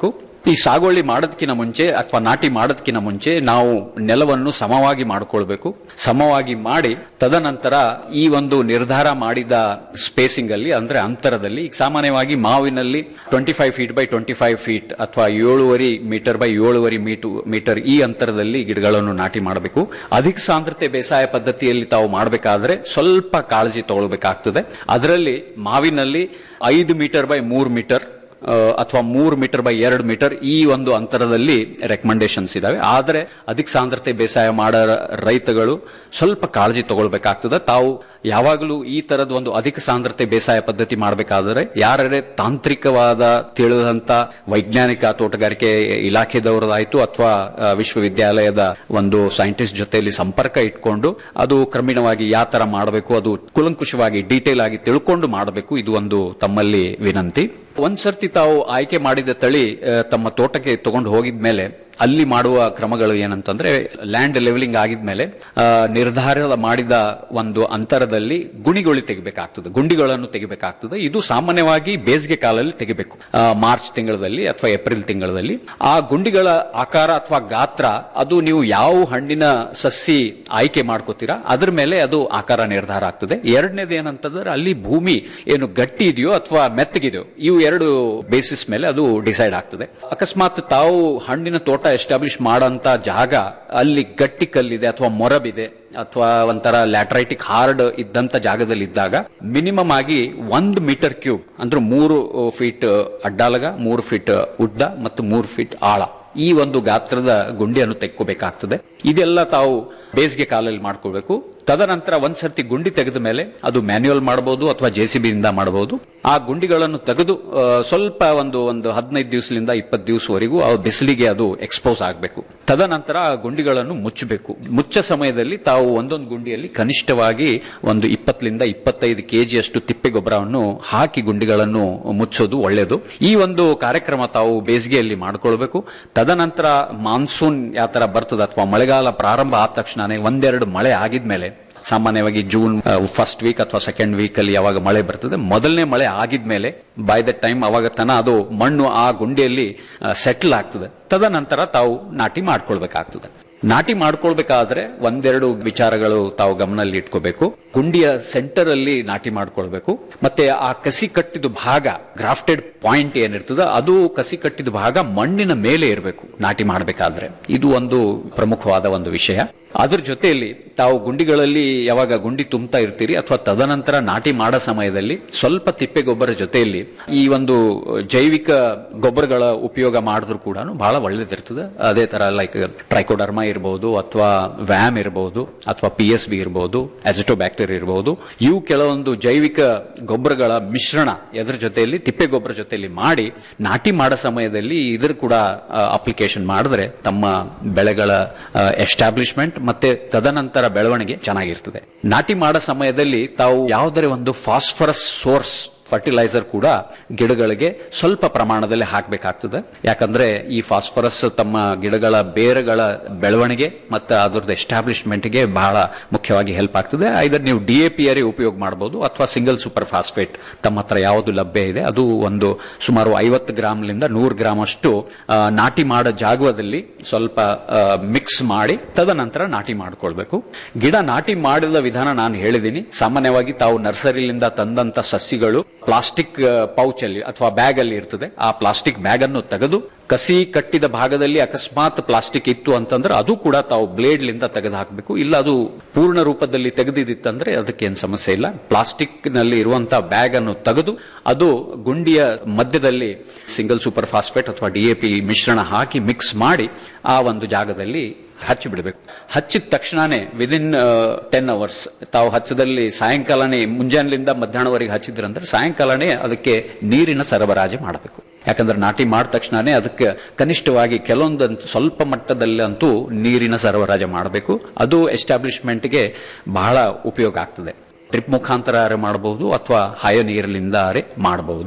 ಈ ಸಾಗುವಳಿ ಮಾಡೋದಕ್ಕಿಂತ ಮುಂಚೆ ಅಥವಾ ನಾಟಿ ಮಾಡೋದಕ್ಕಿಂತ ಮುಂಚೆ ನಾವು ನೆಲವನ್ನು ಸಮವಾಗಿ ಮಾಡ್ಕೊಳ್ಬೇಕು ಸಮವಾಗಿ ಮಾಡಿ ತದನಂತರ ಈ ಒಂದು ನಿರ್ಧಾರ ಮಾಡಿದ ಸ್ಪೇಸಿಂಗ್ ಅಲ್ಲಿ ಅಂದ್ರೆ ಅಂತರದಲ್ಲಿ ಈಗ ಸಾಮಾನ್ಯವಾಗಿ ಮಾವಿನಲ್ಲಿ twenty five feet by twenty five feet ಅಥವಾ ಏಳುವರಿ ಮೀಟರ್ ಬೈ ಏಳುವರಿ ಮೀಟು ಮೀಟರ್ ಈ ಅಂತರದಲ್ಲಿ ಗಿಡಗಳನ್ನು ನಾಟಿ ಮಾಡಬೇಕು ಅಧಿಕ ಸಾಂದ್ರತೆ ಬೇಸಾಯ ಪದ್ಧತಿಯಲ್ಲಿ ತಾವು ಮಾಡಬೇಕಾದ್ರೆ ಸ್ವಲ್ಪ ಕಾಳಜಿ ತಗೊಳ್ಬೇಕಾಗ್ತದೆ ಅದರಲ್ಲಿ ಮಾವಿನಲ್ಲಿ ಐದು ಮೀಟರ್ ಬೈ ಮೂರು ಮೀಟರ್ ಅಥವಾ ಮೂರು ಮೀಟರ್ ಬೈ ಎರಡು ಮೀಟರ್ ಈ ಒಂದು ಅಂತರದಲ್ಲಿ ರೆಕಮೆಂಡೇಶನ್ಸ್ ಇದಾವೆ ಆದರೆ ಅಧಿಕ ಸಾಂದ್ರತೆ ಬೇಸಾಯ ಮಾಡೋ ರೈತಗಳು ಸ್ವಲ್ಪ ಕಾಳಜಿ ತಗೊಳ್ಬೇಕಾಗ್ತದೆ ತಾವು ಯಾವಾಗಲೂ ಈ ತರದ ಒಂದು ಅಧಿಕ ಸಾಂದ್ರತೆ ಬೇಸಾಯ ಪದ್ಧತಿ ಮಾಡಬೇಕಾದರೆ ಯಾರೇ ತಾಂತ್ರಿಕವಾದ ತಿಳಿದಂತ ವೈಜ್ಞಾನಿಕ ತೋಟಗಾರಿಕೆ ಇಲಾಖೆದವರದಾಯ್ತು ಅಥವಾ ವಿಶ್ವವಿದ್ಯಾಲಯದ ಒಂದು ಸೈಂಟಿಸ್ಟ್ ಜೊತೆಯಲ್ಲಿ ಸಂಪರ್ಕ ಇಟ್ಕೊಂಡು ಅದು ಕ್ರಮೇಣವಾಗಿ ಯಾವ ತರ ಮಾಡಬೇಕು ಅದು ಕುಲಂಕುಷವಾಗಿ ಡೀಟೇಲ್ ಆಗಿ ತಿಳ್ಕೊಂಡು ಮಾಡಬೇಕು ಇದು ಒಂದು ತಮ್ಮಲ್ಲಿ ವಿನಂತಿ ಒಂದ್ಸರ್ತಿ ತಾವು ಆಯ್ಕೆ ಮಾಡಿದ ತಳಿ ಆ, ತಮ್ಮ ತೋಟಕ್ಕೆ ತಗೊಂಡು ಹೋಗಿದ್ಮೇಲೆ ಅಲ್ಲಿ ಮಾಡುವ ಕ್ರಮಗಳು ಏನಂತಂದ್ರೆ ಲ್ಯಾಂಡ್ ಲೆವೆಲಿಂಗ್ ಆಗಿದ್ಮೇಲೆ ಆ, ನಿರ್ಧಾರ ಮಾಡಿದ ಒಂದು ಅಂತರದಲ್ಲಿ ಗುಣಿಗಳು ತೆಗಿಬೇಕಾಗ್ತದೆ ಗುಂಡಿಗಳನ್ನು ತೆಗಿಬೇಕಾಗ್ತದೆ ಇದು ಸಾಮಾನ್ಯವಾಗಿ ಬೇಸಿಗೆ ಕಾಲದಲ್ಲಿ ತೆಗಿಬೇಕು ಆ, ಮಾರ್ಚ್ ತಿಂಗಳಲ್ಲಿ ಅಥವಾ ಏಪ್ರಿಲ್ ತಿಂಗಳಲ್ಲಿ ಆ ಗುಂಡಿಗಳ ಆಕಾರ ಅಥವಾ ಗಾತ್ರ ಅದು ನೀವು ಯಾವ ಹಣ್ಣಿನ ಸಸಿ ಆಯ್ಕೆ ಮಾಡ್ಕೋತೀರಾ ಅದ್ರ ಮೇಲೆ ಅದು ಆಕಾರ ನಿರ್ಧಾರ ಆಗ್ತದೆ ಎರಡನೇದು ಏನಂತಂದ್ರೆ ಅಲ್ಲಿ ಭೂಮಿ ಏನು ಗಟ್ಟಿ ಇದೆಯೋ ಅಥವಾ ಮೆತ್ತಗಿದೆಯೋ ಇವು ಎರಡು ಬೇಸಿಸ್ ಮೇಲೆ ಅದು ಡಿಸೈಡ್ ಆಗ್ತದೆ ಅಕಸ್ಮಾತ್ ತಾವು ಹಣ್ಣಿನ ತೋಟ ಎಸ್ಟಾಬ್ಲಿಷ್ ಮಾಡಂತ ಜಾಗ ಅಲ್ಲಿ ಗಟ್ಟಿ ಕಲ್ಲಿದೆ ಅಥವಾ ಮೊರಬಿದೆ ಅಥವಾ ಒಂಥರ ಲ್ಯಾಟ್ರೈಟಿಕ್ ಹಾರ್ಡ್ ಇದ್ದಂತ ಜಾಗದಲ್ಲಿ ಇದ್ದಾಗ ಮಿನಿಮಮ್ ಆಗಿ ಒಂದು ಮೀಟರ್ ಕ್ಯೂಬ್ ಅಂದ್ರೆ ಮೂರು ಫೀಟ್ ಅಡ್ಡಾಲಗ ಮೂರು ಫೀಟ್ ಉದ್ದ ಮತ್ತು ಮೂರು ಫೀಟ್ ಆಳ ಈ ಒಂದು ಗಾತ್ರದ ಗುಂಡಿಯನ್ನು ತೆಕ್ಕೋಬೇಕಾಗ್ತದೆ ಇದೆಲ್ಲ ತಾವು ಬೇಸಿಗೆ ಕಾಲಲ್ಲಿ ಮಾಡ್ಕೊಳ್ಬೇಕು ತದನಂತರ ಒಂದ್ಸರ್ತಿ ಗುಂಡಿ ತೆಗೆದ ಮೇಲೆ ಅದು ಮ್ಯಾನ್ಯುಯಲ್ ಮಾಡಬಹುದು ಅಥವಾ ಜೆ ಸಿ ಇಂದ ಮಾಡಬಹುದು ಆ ಗುಂಡಿಗಳನ್ನು ತೆಗೆದು ಆ, ಸ್ವಲ್ಪ ಒಂದು ಒಂದು ಹದಿನೈದು ದಿವಸದಿಂದ ಇಪ್ಪತ್ತು ದಿವಸವರೆಗೂ ಆ ಬಿಸಿಲಿಗೆ ಅದು ಎಕ್ಸ್ಪೋಸ್ ಆಗಬೇಕು ತದನಂತರ ಆ ಗುಂಡಿಗಳನ್ನು ಮುಚ್ಚಬೇಕು ಮುಚ್ಚ ಸಮಯದಲ್ಲಿ ತಾವು ಒಂದೊಂದು ಗುಂಡಿಯಲ್ಲಿ ಕನಿಷ್ಠವಾಗಿ ಒಂದು ಇಪ್ಪತ್ತರಿಂದ ಇಪ್ಪತ್ತೈದು ಕೆಜಿಯಷ್ಟು ತಿಪ್ಪೆ ಗೊಬ್ಬರವನ್ನು ಹಾಕಿ ಗುಂಡಿಗಳನ್ನು ಮುಚ್ಚೋದು ಒಳ್ಳೆಯದು ಈ ಒಂದು ಕಾರ್ಯಕ್ರಮ ತಾವು ಬೇಸಿಗೆಯಲ್ಲಿ ಮಾಡ್ಕೊಳ್ಬೇಕು ತದನಂತರ ಮಾನ್ಸೂನ್ ಯಾವ ತರ ಬರ್ತದೆ ಅಥವಾ ಮಳೆಗಾಲ ಪ್ರಾರಂಭ ಆದ ತಕ್ಷಣನೇ ಒಂದೆರಡು ಮಳೆ ಆಗಿದ್ಮೇಲೆ ಸಾಮಾನ್ಯವಾಗಿ ಜೂನ್ ಫಸ್ಟ್ ವೀಕ್ ಅಥವಾ ಸೆಕೆಂಡ್ ವೀಕ್ ಅಲ್ಲಿ ಯಾವಾಗ ಮಳೆ ಬರ್ತದೆ ಮೊದಲನೇ ಮಳೆ ಆಗಿದ್ಮೇಲೆ ಬೈ ದ ಟೈಮ್ ಅವಾಗ ತನ ಅದು ಮಣ್ಣು ಆ ಗುಂಡಿಯಲ್ಲಿ ಸೆಟ್ಲ್ ಆಗ್ತದೆ ತದನಂತರ ತಾವು ನಾಟಿ ಮಾಡ್ಕೊಳ್ಬೇಕಾಗ್ತದೆ ನಾಟಿ ಮಾಡ್ಕೊಳ್ಬೇಕಾದ್ರೆ ಒಂದೆರಡು ವಿಚಾರಗಳು ತಾವು ಗಮನದಲ್ಲಿ ಇಟ್ಕೋಬೇಕು ಗುಂಡಿಯ ಸೆಂಟರ್ ಅಲ್ಲಿ ನಾಟಿ ಮಾಡ್ಕೊಳ್ಬೇಕು ಮತ್ತೆ ಆ ಕಸಿ ಕಟ್ಟಿದ ಭಾಗ ಗ್ರಾಫ್ಟೆಡ್ ಪಾಯಿಂಟ್ ಏನಿರ್ತದೆ ಅದು ಕಸಿ ಕಟ್ಟಿದ ಭಾಗ ಮಣ್ಣಿನ ಮೇಲೆ ಇರಬೇಕು ನಾಟಿ ಮಾಡಬೇಕಾದ್ರೆ ಇದು ಒಂದು ಪ್ರಮುಖವಾದ ಒಂದು ವಿಷಯ ಅದ್ರ ಜೊತೆಯಲ್ಲಿ ತಾವು ಗುಂಡಿಗಳಲ್ಲಿ ಯಾವಾಗ ಗುಂಡಿ ತುಂಬ್ತಾ ಇರ್ತೀರಿ ಅಥವಾ ತದನಂತರ ನಾಟಿ ಮಾಡೋ ಸಮಯದಲ್ಲಿ ಸ್ವಲ್ಪ ತಿಪ್ಪೆ ಗೊಬ್ಬರ ಜೊತೆಯಲ್ಲಿ ಈ ಒಂದು ಜೈವಿಕ ಗೊಬ್ಬರಗಳ ಉಪಯೋಗ ಮಾಡಿದ್ರು ಕೂಡ ಬಹಳ ಒಳ್ಳೇದಿರ್ತದೆ ಅದೇ ತರ ಲೈಕ್ ಟ್ರೈಕೋಡರ್ಮಾ ಇರಬಹುದು ಅಥವಾ ವ್ಯಾಮ್ ಇರಬಹುದು ಅಥವಾ ಪಿ ಎಸ್ ಬಿ ಇರಬಹುದು ಬ್ಯಾಕ್ಟೀರಿಯಾ ಇರಬಹುದು ಇವು ಕೆಲವೊಂದು ಜೈವಿಕ ಗೊಬ್ಬರಗಳ ಮಿಶ್ರಣ ಎದ್ರ ಜೊತೆಯಲ್ಲಿ ತಿಪ್ಪೆ ಗೊಬ್ಬರ ಜೊತೆಯಲ್ಲಿ ಮಾಡಿ ನಾಟಿ ಮಾಡೋ ಸಮಯದಲ್ಲಿ ಇದ್ರ ಕೂಡ ಅಪ್ಲಿಕೇಶನ್ ಮಾಡಿದ್ರೆ ತಮ್ಮ ಬೆಳೆಗಳ ಎಸ್ಟಾಬ್ಲಿಷ್ಮೆಂಟ್ ಮತ್ತೆ ತದನಂತರ ಬೆಳವಣಿಗೆ ಚೆನ್ನಾಗಿರ್ತದೆ ನಾಟಿ ಮಾಡೋ ಸಮಯದಲ್ಲಿ ತಾವು ಯಾವುದೇ ಒಂದು ಫಾಸ್ಫರಸ್ ಸೋರ್ಸ್ ಫರ್ಟಿಲೈಸರ್ ಕೂಡ ಗಿಡಗಳಿಗೆ ಸ್ವಲ್ಪ ಪ್ರಮಾಣದಲ್ಲಿ ಹಾಕಬೇಕಾಗ್ತದೆ ಯಾಕಂದ್ರೆ ಈ ಫಾಸ್ಫರಸ್ ತಮ್ಮ ಗಿಡಗಳ ಬೇರುಗಳ ಬೆಳವಣಿಗೆ ಮತ್ತು ಅದರದ್ದು ಎಸ್ಟಾಬ್ಲಿಷ್ಮೆಂಟ್ಗೆ ಬಹಳ ಮುಖ್ಯವಾಗಿ ಹೆಲ್ಪ್ ಆಗ್ತದೆ ಐದರ್ ನೀವು ಡಿ ಎ ಪಿ ಅರೇ ಉಪಯೋಗ ಮಾಡಬಹುದು ಅಥವಾ ಸಿಂಗಲ್ ಸೂಪರ್ ಫಾಸ್ಫೇಟ್ ತಮ್ಮ ಹತ್ರ ಯಾವುದು ಲಭ್ಯ ಇದೆ ಅದು ಒಂದು ಸುಮಾರು ಐವತ್ತು ಗ್ರಾಮ್ಲಿಂದ ನೂರು ಗ್ರಾಮ್ ಅಷ್ಟು ಆ, ನಾಟಿ ಮಾಡೋ ಜಾಗದಲ್ಲಿ ಸ್ವಲ್ಪ ಮಿಕ್ಸ್ ಮಾಡಿ ತದನಂತರ ನಾಟಿ ಮಾಡ್ಕೊಳ್ಬೇಕು ಗಿಡ ನಾಟಿ ಮಾಡಿದ ವಿಧಾನ ನಾನು ಹೇಳಿದ್ದೀನಿ ಸಾಮಾನ್ಯವಾಗಿ ತಾವು ನರ್ಸರಿಲಿಂದ ತಂದಂತ ಸಸಿಗಳು ಪ್ಲಾಸ್ಟಿಕ್ ಪೌಚ್ ಅಲ್ಲಿ ಅಥವಾ ಬ್ಯಾಗ್ ಅಲ್ಲಿ ಇರ್ತದೆ ಆ ಪ್ಲಾಸ್ಟಿಕ್ ಬ್ಯಾಗ್ ಅನ್ನು ತೆಗೆದು ಕಸಿ ಕಟ್ಟಿದ ಭಾಗದಲ್ಲಿ ಅಕಸ್ಮಾತ್ ಪ್ಲಾಸ್ಟಿಕ್ ಇತ್ತು ಅಂತಂದ್ರೆ ಅದು ಕೂಡ ತಾವು ಬ್ಲೇಡ್ ಲಿಂದ ತೆಗೆದು ಹಾಕಬೇಕು ಇಲ್ಲ ಅದು ಪೂರ್ಣ ರೂಪದಲ್ಲಿ ತೆಗೆದಿತ್ತಂದ್ರೆ ಅದಕ್ಕೇನು ಸಮಸ್ಯೆ ಇಲ್ಲ ಪ್ಲಾಸ್ಟಿಕ್ ನಲ್ಲಿ ಇರುವಂತಹ ಬ್ಯಾಗ್ ಅನ್ನು ತೆಗೆದು ಅದು ಗುಂಡಿಯ ಮಧ್ಯದಲ್ಲಿ ಸಿಂಗಲ್ ಸೂಪರ್ ಫಾಸ್ಫೇಟ್ ಅಥವಾ ಡಿಎಪಿ ಮಿಶ್ರಣ ಹಾಕಿ ಮಿಕ್ಸ್ ಮಾಡಿ ಆ ಒಂದು ಜಾಗದಲ್ಲಿ ಹಚ್ಚಿ ಬಿಡಬೇಕು ಹಚ್ಚಿದ ತಕ್ಷಣನೇ ವಿದಿನ್ ಟೆನ್ ಅವರ್ಸ್ ತಾವು ಹಚ್ಚದಲ್ಲಿ ಸಾಯಂಕಾಲನೇ ಮುಂಜಾನೆಲಿಂದ ಮಧ್ಯಾಹ್ನವರೆಗೆ ಹಚ್ಚಿದ್ರಂದ್ರೆ ಸಾಯಂಕಾಲನೇ ಅದಕ್ಕೆ ನೀರಿನ ಸರಬರಾಜು ಮಾಡಬೇಕು ಯಾಕಂದ್ರೆ ನಾಟಿ ಮಾಡಿದ ತಕ್ಷಣನೇ ಅದಕ್ಕೆ ಕನಿಷ್ಠವಾಗಿ ಕೆಲವೊಂದು ಸ್ವಲ್ಪ ಮಟ್ಟದಲ್ಲಿ ಅಂತೂ ನೀರಿನ ಸರಬರಾಜು ಮಾಡಬೇಕು ಅದು ಎಸ್ಟಾಬ್ಲಿಷ್ಮೆಂಟ್ಗೆ ಬಹಳ ಉಪಯೋಗ ಆಗ್ತದೆ ಡ್ರಿಪ್ ಮುಖಾಂತರ ಅರೆ ಮಾಡಬಹುದು ಅಥವಾ ಹಯ ನೀರಿನಿಂದ ಅರೆ ಮಾಡಬಹುದು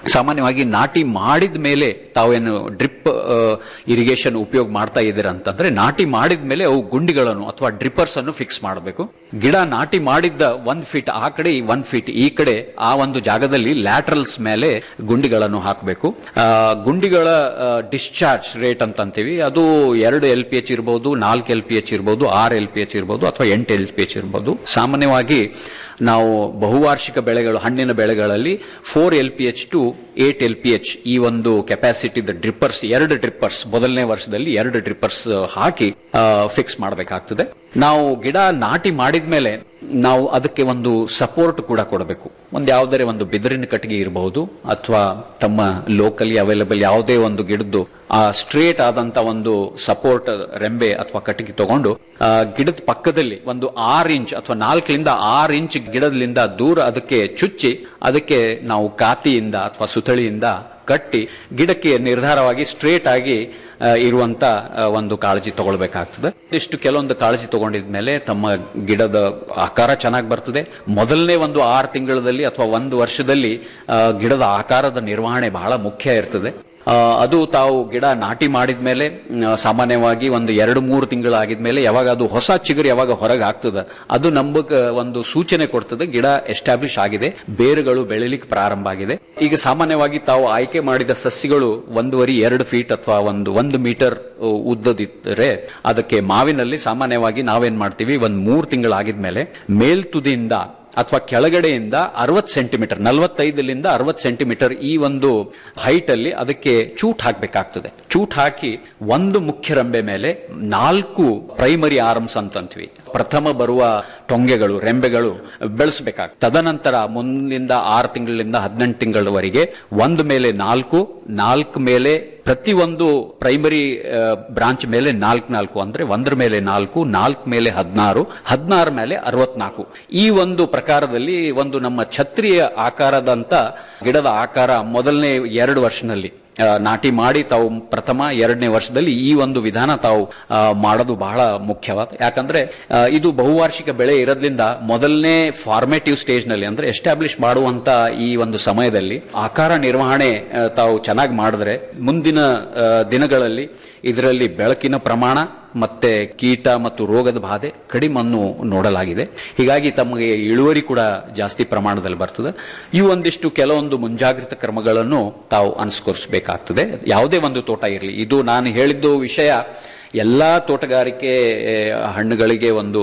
ಸಾಮಾನ್ಯವಾಗಿ ನಾಟಿ ಮಾಡಿದ ಮೇಲೆ ತಾವೇನು ಡ್ರಿಪ್ ಇರಿಗೇಷನ್ ಉಪಯೋಗ ಮಾಡ್ತಾ ಇದ್ದೀರಾ ಅಂತಂದ್ರೆ ನಾಟಿ ಮಾಡಿದ ಮೇಲೆ ಅವು ಗುಂಡಿಗಳನ್ನು ಅಥವಾ ಡ್ರಿಪ್ಪರ್ಸ್ ಅನ್ನು ಫಿಕ್ಸ್ ಮಾಡಬೇಕು ಗಿಡ ನಾಟಿ ಮಾಡಿದ್ದ ಒಂದ್ ಫೀಟ್ ಆ ಕಡೆ ಒಂದ್ ಫೀಟ್ ಈ ಕಡೆ ಆ ಒಂದು ಜಾಗದಲ್ಲಿ ಲ್ಯಾಟ್ರಲ್ಸ್ ಮೇಲೆ ಗುಂಡಿಗಳನ್ನು ಹಾಕಬೇಕು ಗುಂಡಿಗಳ ಡಿಸ್ಚಾರ್ಜ್ ರೇಟ್ ಅಂತ ಅಂತೀವಿ ಅದು ಎರಡು ಎಲ್ ಪಿ ಎಚ್ ಇರಬಹುದು ನಾಲ್ಕು ಎಲ್ ಪಿ ಎಚ್ ಇರಬಹುದು ಆರು ಎಲ್ ಪಿ ಎಚ್ ಇರಬಹುದು ಅಥವಾ ಎಂಟು ಎಲ್ ಪಿ ಎಚ್ ಇರಬಹುದು ಸಾಮಾನ್ಯವಾಗಿ ನಾವು ಬಹುವಾರ್ಷಿಕ ಬೆಳೆಗಳು ಹಣ್ಣಿನ ಬೆಳೆಗಳಲ್ಲಿ four L P H to eight L P H ಈ ಒಂದು ಕೆಪಾಸಿಟಿ ಡ್ರಿಪ್ಪರ್ಸ್ ಎರಡು ಡ್ರಿಪ್ಪರ್ಸ್ ಮೊದಲನೇ ವರ್ಷದಲ್ಲಿ ಎರಡು ಡ್ರಿಪ್ಪರ್ಸ್ ಹಾಕಿ ಫಿಕ್ಸ್ ಮಾಡಬೇಕಾಗ್ತದೆ ನಾವು ಗಿಡ ನಾಟಿ ಮಾಡಿದ್ಮೇಲೆ ನಾವು ಅದಕ್ಕೆ ಒಂದು ಸಪೋರ್ಟ್ ಕೂಡ ಕೊಡಬೇಕು ಒಂದು ಯಾವುದೇ ಒಂದು ಬಿದಿರಿನ ಕಟ್ಟಿಗೆ ಇರಬಹುದು ಅಥವಾ ತಮ್ಮ ಲೋಕಲಿ ಅವೈಲಬಲ್ ಯಾವುದೇ ಒಂದು ಗಿಡದ್ದು ಆ ಸ್ಟ್ರೇಟ್ ಆದಂತ ಒಂದು ಸಪೋರ್ಟ್ ರೆಂಬೆ ಅಥವಾ ಕಟ್ಟಿಗೆ ತಗೊಂಡು ಆ, ಗಿಡದ ಪಕ್ಕದಲ್ಲಿ ಒಂದು ಆರು ಇಂಚ್ ಅಥವಾ ನಾಲ್ಕರಿಂದ ಆರು ಇಂಚ್ ಗಿಡದಿಂದ ದೂರ ಅದಕ್ಕೆ ಚುಚ್ಚಿ ಅದಕ್ಕೆ ನಾವು ಕಾತಿಯಿಂದ ಅಥವಾ ಸುತಳಿಯಿಂದ ಕಟ್ಟಿ ಗಿಡಕ್ಕೆ ನಿರ್ಧಾರವಾಗಿ ಸ್ಟ್ರೇಟ್ ಆಗಿ ಆ, ಇರುವಂತ ಆ, ಒಂದು ಕಾಳಜಿ ತಗೊಳ್ಬೇಕಾಗ್ತದೆ ಇಷ್ಟು ಕೆಲವೊಂದು ಕಾಳಜಿ ತಗೊಂಡಿದ್ಮೇಲೆ ತಮ್ಮ ಗಿಡದ ಆಕಾರ ಚೆನ್ನಾಗಿ ಬರ್ತದೆ ಮೊದಲನೇ ಒಂದು ಆರು ತಿಂಗಳಲ್ಲಿ ಅಥವಾ ಒಂದು ವರ್ಷದಲ್ಲಿ ಆ, ಗಿಡದ ಆಕಾರದ ನಿರ್ವಹಣೆ ಬಹಳ ಮುಖ್ಯ ಇರ್ತದೆ ಆ, ಅದು ತಾವು ಗಿಡ ನಾಟಿ ಮಾಡಿದ್ಮೇಲೆ ಮ್, ಸಾಮಾನ್ಯವಾಗಿ ಒಂದು ಎರಡು ಮೂರು ತಿಂಗಳಾಗಿದ್ಮೇಲೆ ಯಾವಾಗ ಅದು ಹೊಸ ಚಿಗುರು ಯಾವಾಗ ಹೊರಗೆ ಆಗ್ತದೆ ಅದು ನಮಗ ಒಂದು ಸೂಚನೆ ಕೊಡ್ತದೆ ಗಿಡ ಎಸ್ಟಾಬ್ಲಿಷ್ ಆಗಿದೆ ಬೇರುಗಳು ಬೆಳಿಲಿಕ್ಕೆ ಪ್ರಾರಂಭ ಆಗಿದೆ ಈಗ ಸಾಮಾನ್ಯವಾಗಿ ತಾವು ಆಯ್ಕೆ ಮಾಡಿದ ಸಸ್ಯಗಳು ಒಂದೂವರೆ ಎರಡು ಫೀಟ್ ಅಥವಾ ಒಂದು ಒಂದು ಮೀಟರ್ ಉದ್ದದಿದ್ದರೆ ಅದಕ್ಕೆ ಮಾವಿನಲ್ಲಿ ಸಾಮಾನ್ಯವಾಗಿ ನಾವೇನ್ ಮಾಡ್ತೀವಿ ಒಂದ್ ಮೂರು ತಿಂಗಳಾಗಿದ್ಮೇಲೆ ಮೇಲ್ತುದಿಯಿಂದ ಅಥವಾ ಕೆಳಗಡೆಯಿಂದ ಅರವತ್ತು ಸೆಂಟಿಮೀಟರ್ ನಲವತ್ತೈದರಿಂದ ಅರವತ್ತು ಸೆಂಟಿಮೀಟರ್ ಈ ಒಂದು ಹೈಟ್ ಅಲ್ಲಿ ಅದಕ್ಕೆ ಚೂಟ್ ಹಾಕಬೇಕಾಗ್ತದೆ ಚೂಟ್ ಹಾಕಿ ಒಂದು ಮುಖ್ಯ ರೆಂಬೆ ಮೇಲೆ ನಾಲ್ಕು ಪ್ರೈಮರಿ ಆರ್ಮ್ಸ್ ಅಂತಂತೀವಿ ಪ್ರಥಮ ಬರುವ ಟೊಂಗೆಗಳು ರೆಂಬೆಗಳು ಬೆಳೆಸಬೇಕಾಗ್ತದೆ ತದನಂತರ ಮುಂದಿನ ಆರು ತಿಂಗಳಿಂದ ಹದಿನೆಂಟು ತಿಂಗಳವರೆಗೆ ಒಂದು ಮೇಲೆ ನಾಲ್ಕು ನಾಲ್ಕು ಮೇಲೆ ಪ್ರತಿ ಒಂದು ಪ್ರೈಮರಿ ಬ್ರಾಂಚ್ ಮೇಲೆ ನಾಲ್ಕು ನಾಲ್ಕು ಅಂದ್ರೆ ಒಂದರ ಮೇಲೆ ನಾಲ್ಕು ನಾಲ್ಕು ಮೇಲೆ ಹದಿನಾರು ಹದಿನಾರು ಮೇಲೆ ಅರವತ್ನಾಲ್ಕು ಈ ಒಂದು ಪ್ರಕಾರದಲ್ಲಿ ಒಂದು ನಮ್ಮ ಛತ್ರಿಯ ಆಕಾರದಂತ ಗಿಡದ ಆಕಾರ ಮೊದಲನೇ ಎರಡು ವರ್ಷದಲ್ಲಿ ಆ, ನಾಟಿ ಮಾಡಿ ತಾವು ಪ್ರಥಮ ಎರಡನೇ ವರ್ಷದಲ್ಲಿ ಈ ಒಂದು ವಿಧಾನ ತಾವು ಆ, ಮಾಡೋದು ಬಹಳ ಮುಖ್ಯವಾದ ಯಾಕಂದ್ರೆ ಆ, ಇದು ಬಹುವಾರ್ಷಿಕ ಬೆಳೆ ಇರೋದ್ರಿಂದ ಮೊದಲನೇ ಫಾರ್ಮೇಟಿವ್ ಸ್ಟೇಜ್ ನಲ್ಲಿ ಅಂದ್ರೆ ಎಸ್ಟಾಬ್ಲಿಷ್ ಮಾಡುವಂತ ಈ ಒಂದು ಸಮಯದಲ್ಲಿ ಆಕಾರ ನಿರ್ವಹಣೆ ಆ, ತಾವು ಚೆನ್ನಾಗಿ ಮಾಡಿದ್ರೆ ಮುಂದಿನ ಆ, ದಿನಗಳಲ್ಲಿ ಇದರಲ್ಲಿ ಬೆಳಕಿನ ಪ್ರಮಾಣ ಮತ್ತೆ ಕೀಟ ಮತ್ತು ರೋಗದ ಬಾಧೆ ಕಡಿಮನ್ನು ನೋಡಲಾಗಿದೆ ಹೀಗಾಗಿ ತಮಗೆ ಇಳುವರಿ ಕೂಡ ಜಾಸ್ತಿ ಪ್ರಮಾಣದಲ್ಲಿ ಬರ್ತದೆ ಈ ಒಂದಿಷ್ಟು ಕೆಲವೊಂದು ಮುಂಜಾಗ್ರತಾ ಕ್ರಮಗಳನ್ನು ತಾವು ಅನುಸರಿಸಬೇಕಾಗ್ತದೆ ಯಾವುದೇ ಒಂದು ತೋಟ ಇರಲಿ ಇದು ನಾನು ಹೇಳಿದ್ದು ವಿಷಯ ಎಲ್ಲಾ ತೋಟಗಾರಿಕೆ ಆ, ಹಣ್ಣುಗಳಿಗೆ ಒಂದು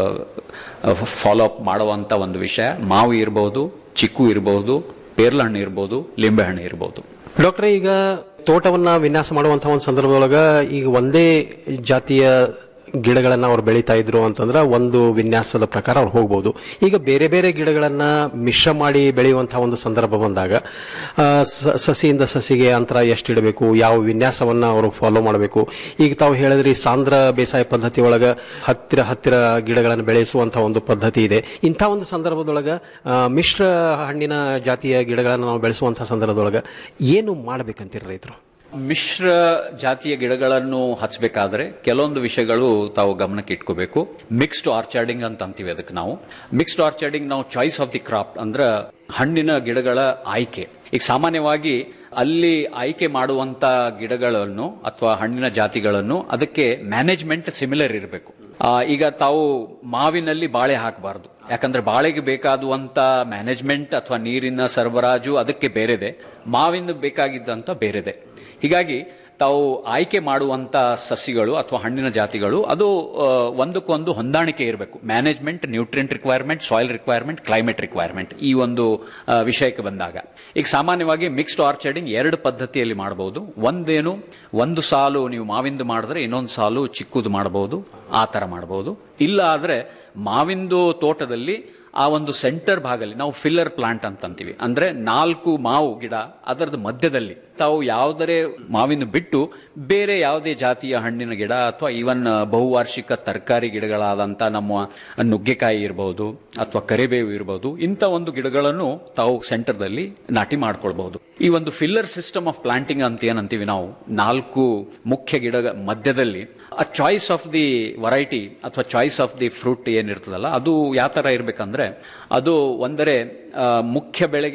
ಫಾಲೋ ಅಪ್ ಮಾಡುವಂತ ಒಂದು ವಿಷಯ ಮಾವು ಇರಬಹುದು ಚಿಕ್ಕು ಇರಬಹುದು ಪೇರ್ಲ ಹಣ್ಣು ಇರಬಹುದು ಲಿಂಬೆ ಹಣ್ಣು ಇರಬಹುದು ಡಾಕ್ಟ್ರೆ ಈಗ ತೋಟವನ್ನ ವಿನ್ಯಾಸ ಮಾಡುವಂತಹ ಒಂದು ಸಂದರ್ಭದೊಳಗ ಈಗ ಒಂದೇ ಜಾತಿಯ ಗಿಡಗಳನ್ನ ಅವ್ರು ಬೆಳೀತಾ ಇದ್ರು ಅಂತಂದ್ರೆ ಒಂದು ವಿನ್ಯಾಸದ ಪ್ರಕಾರ ಅವ್ರು ಹೋಗ್ಬೋದು ಈಗ ಬೇರೆ ಬೇರೆ ಗಿಡಗಳನ್ನ ಮಿಶ್ರ ಮಾಡಿ ಬೆಳೆಯುವಂತಹ ಒಂದು ಸಂದರ್ಭ ಬಂದಾಗ ಆ, ಸ- ಸಸಿಯಿಂದ ಸಸಿಗೆ ಅಂತರ ಎಷ್ಟು ಇಡಬೇಕು ಯಾವ ವಿನ್ಯಾಸವನ್ನ ಅವರು ಫಾಲೋ ಮಾಡಬೇಕು ಈಗ ತಾವು ಹೇಳಿದ್ರಿ ಸಾಂದ್ರ ಬೇಸಾಯ ಪದ್ಧತಿ ಒಳಗ ಹತ್ತಿರ ಹತ್ತಿರ ಗಿಡಗಳನ್ನು ಬೆಳೆಸುವಂತಹ ಒಂದು ಪದ್ಧತಿ ಇದೆ ಇಂಥ ಒಂದು ಸಂದರ್ಭದೊಳಗ ಆ, ಮಿಶ್ರ ಹಣ್ಣಿನ ಜಾತಿಯ ಗಿಡಗಳನ್ನು ನಾವು ಬೆಳೆಸುವಂತಹ ಸಂದರ್ಭದೊಳಗ ಏನು ಮಾಡಬೇಕಂತೀರಿ ರೈತರು ಮಿಶ್ರ ಜಾತಿಯ ಗಿಡಗಳನ್ನು ಹಚ್ಚಬೇಕಾದ್ರೆ ಕೆಲವೊಂದು ವಿಷಯಗಳು ತಾವು ಗಮನಕ್ಕೆ ಇಟ್ಕೋಬೇಕು ಮಿಕ್ಸ್ಡ್ ಆರ್ಚಾರ್ಡಿಂಗ್ ಅಂತ ಅಂತೀವಿ ಅದಕ್ಕೆ ನಾವು ಮಿಕ್ಸ್ಡ್ ಆರ್ಚಾರ್ಡಿಂಗ್ ನಾವು ಚಾಯ್ಸ್ ಆಫ್ ದಿ ಕ್ರಾಪ್ ಅಂದ್ರ ಹಣ್ಣಿನ ಗಿಡಗಳ ಆಯ್ಕೆ ಈಗ ಸಾಮಾನ್ಯವಾಗಿ ಅಲ್ಲಿ ಆಯ್ಕೆ ಮಾಡುವಂತ ಗಿಡಗಳನ್ನು ಅಥವಾ ಹಣ್ಣಿನ ಜಾತಿಗಳನ್ನು ಅದಕ್ಕೆ ಮ್ಯಾನೇಜ್ಮೆಂಟ್ ಸಿಮಿಲರ್ ಇರಬೇಕು ಈಗ ತಾವು ಮಾವಿನಲ್ಲಿ ಬಾಳೆ ಹಾಕಬಾರದು ಯಾಕಂದ್ರೆ ಬಾಳೆಗೆ ಬೇಕಾದುವಂತ ಮ್ಯಾನೇಜ್ಮೆಂಟ್ ಅಥವಾ ನೀರಿನ ಸರಬರಾಜು ಅದಕ್ಕೆ ಬೇರೆದೆ ಮಾವಿನ ಬೇಕಾಗಿದ್ದಂತ ಬೇರೆದೆ ಹೀಗಾಗಿ ತಾವು ಆಯ್ಕೆ ಮಾಡುವಂತ ಸಸಿಗಳು ಅಥವಾ ಹಣ್ಣಿನ ಜಾತಿಗಳು ಅದು ಆ, ಒಂದಕ್ಕೊಂದು ಹೊಂದಾಣಿಕೆ ಇರಬೇಕು management nutrient requirement soil requirement climate requirement ಈ ಒಂದು ಆ, ವಿಷಯಕ್ಕೆ ಬಂದಾಗ ಈಗ ಸಾಮಾನ್ಯವಾಗಿ ಮಿಕ್ಸ್ಡ್ ಆರ್ಚರ್ಡಿಂಗ್ ಎರಡು ಪದ್ಧತಿಯಲ್ಲಿ ಮಾಡಬಹುದು ಒಂದೇನು ಒಂದು ಸಾಲು ನೀವು ಮಾವಿಂದು ಮಾಡಿದ್ರೆ ಇನ್ನೊಂದು ಸಾಲು ಚಿಕ್ಕದು ಮಾಡಬಹುದು ಆ ತರ ಮಾಡಬಹುದು ಇಲ್ಲ ಆದ್ರೆ ಮಾವಿಂದು ತೋಟದಲ್ಲಿ ಆ ಒಂದು ಸೆಂಟರ್ ಭಾಗದಲ್ಲಿ ನಾವು ಫಿಲ್ಲರ್ ಪ್ಲಾಂಟ್ ಅಂತ ಅಂತೀವಿ ಅಂದ್ರೆ ನಾಲ್ಕು ಮಾವು ಗಿಡ ಅದರದ ಮಧ್ಯದಲ್ಲಿ ತಾವು ಯಾವುದರೇ ಮಾವಿನ ಬಿಟ್ಟು ಬೇರೆ ಯಾವುದೇ ಜಾತಿಯ ಹಣ್ಣಿನ ಗಿಡ ಅಥವಾ ಈವನ್ ಬಹುವಾರ್ಷಿಕ ತರಕಾರಿ ಗಿಡಗಳಾದಂತ ನಮ್ಮ ನುಗ್ಗೆಕಾಯಿ ಇರಬಹುದು ಅಥವಾ ಕರಿಬೇವು ಇರಬಹುದು ಇಂಥ ಒಂದು ಗಿಡಗಳನ್ನು ತಾವು ಸೆಂಟರ್ದಲ್ಲಿ ನಾಟಿ ಮಾಡ್ಕೊಳ್ಬಹುದು ಈ ಒಂದು ಫಿಲ್ಲರ್ ಸಿಸ್ಟಮ್ ಆಫ್ ಪ್ಲಾಂಟಿಂಗ್ ಅಂತ ಏನಂತೀವಿ ನಾವು ನಾಲ್ಕು ಮುಖ್ಯ ಗಿಡ ಮಧ್ಯದಲ್ಲಿ ಆ ಚಾಯ್ಸ್ ಆಫ್ ದಿ ವೆರೈಟಿ ಅಥವಾ ಚಾಯ್ಸ್ ಆಫ್ ದಿ ಫ್ರೂಟ್ ಏನಿರ್ತದಲ್ಲ ಅದು ಯಾವ ತರ ಇರ್ಬೇಕಂದ್ರೆ ಅದು ಒಂದರೆ ಆ, ಮುಖ್ಯ ಬೆಳೆಗೆ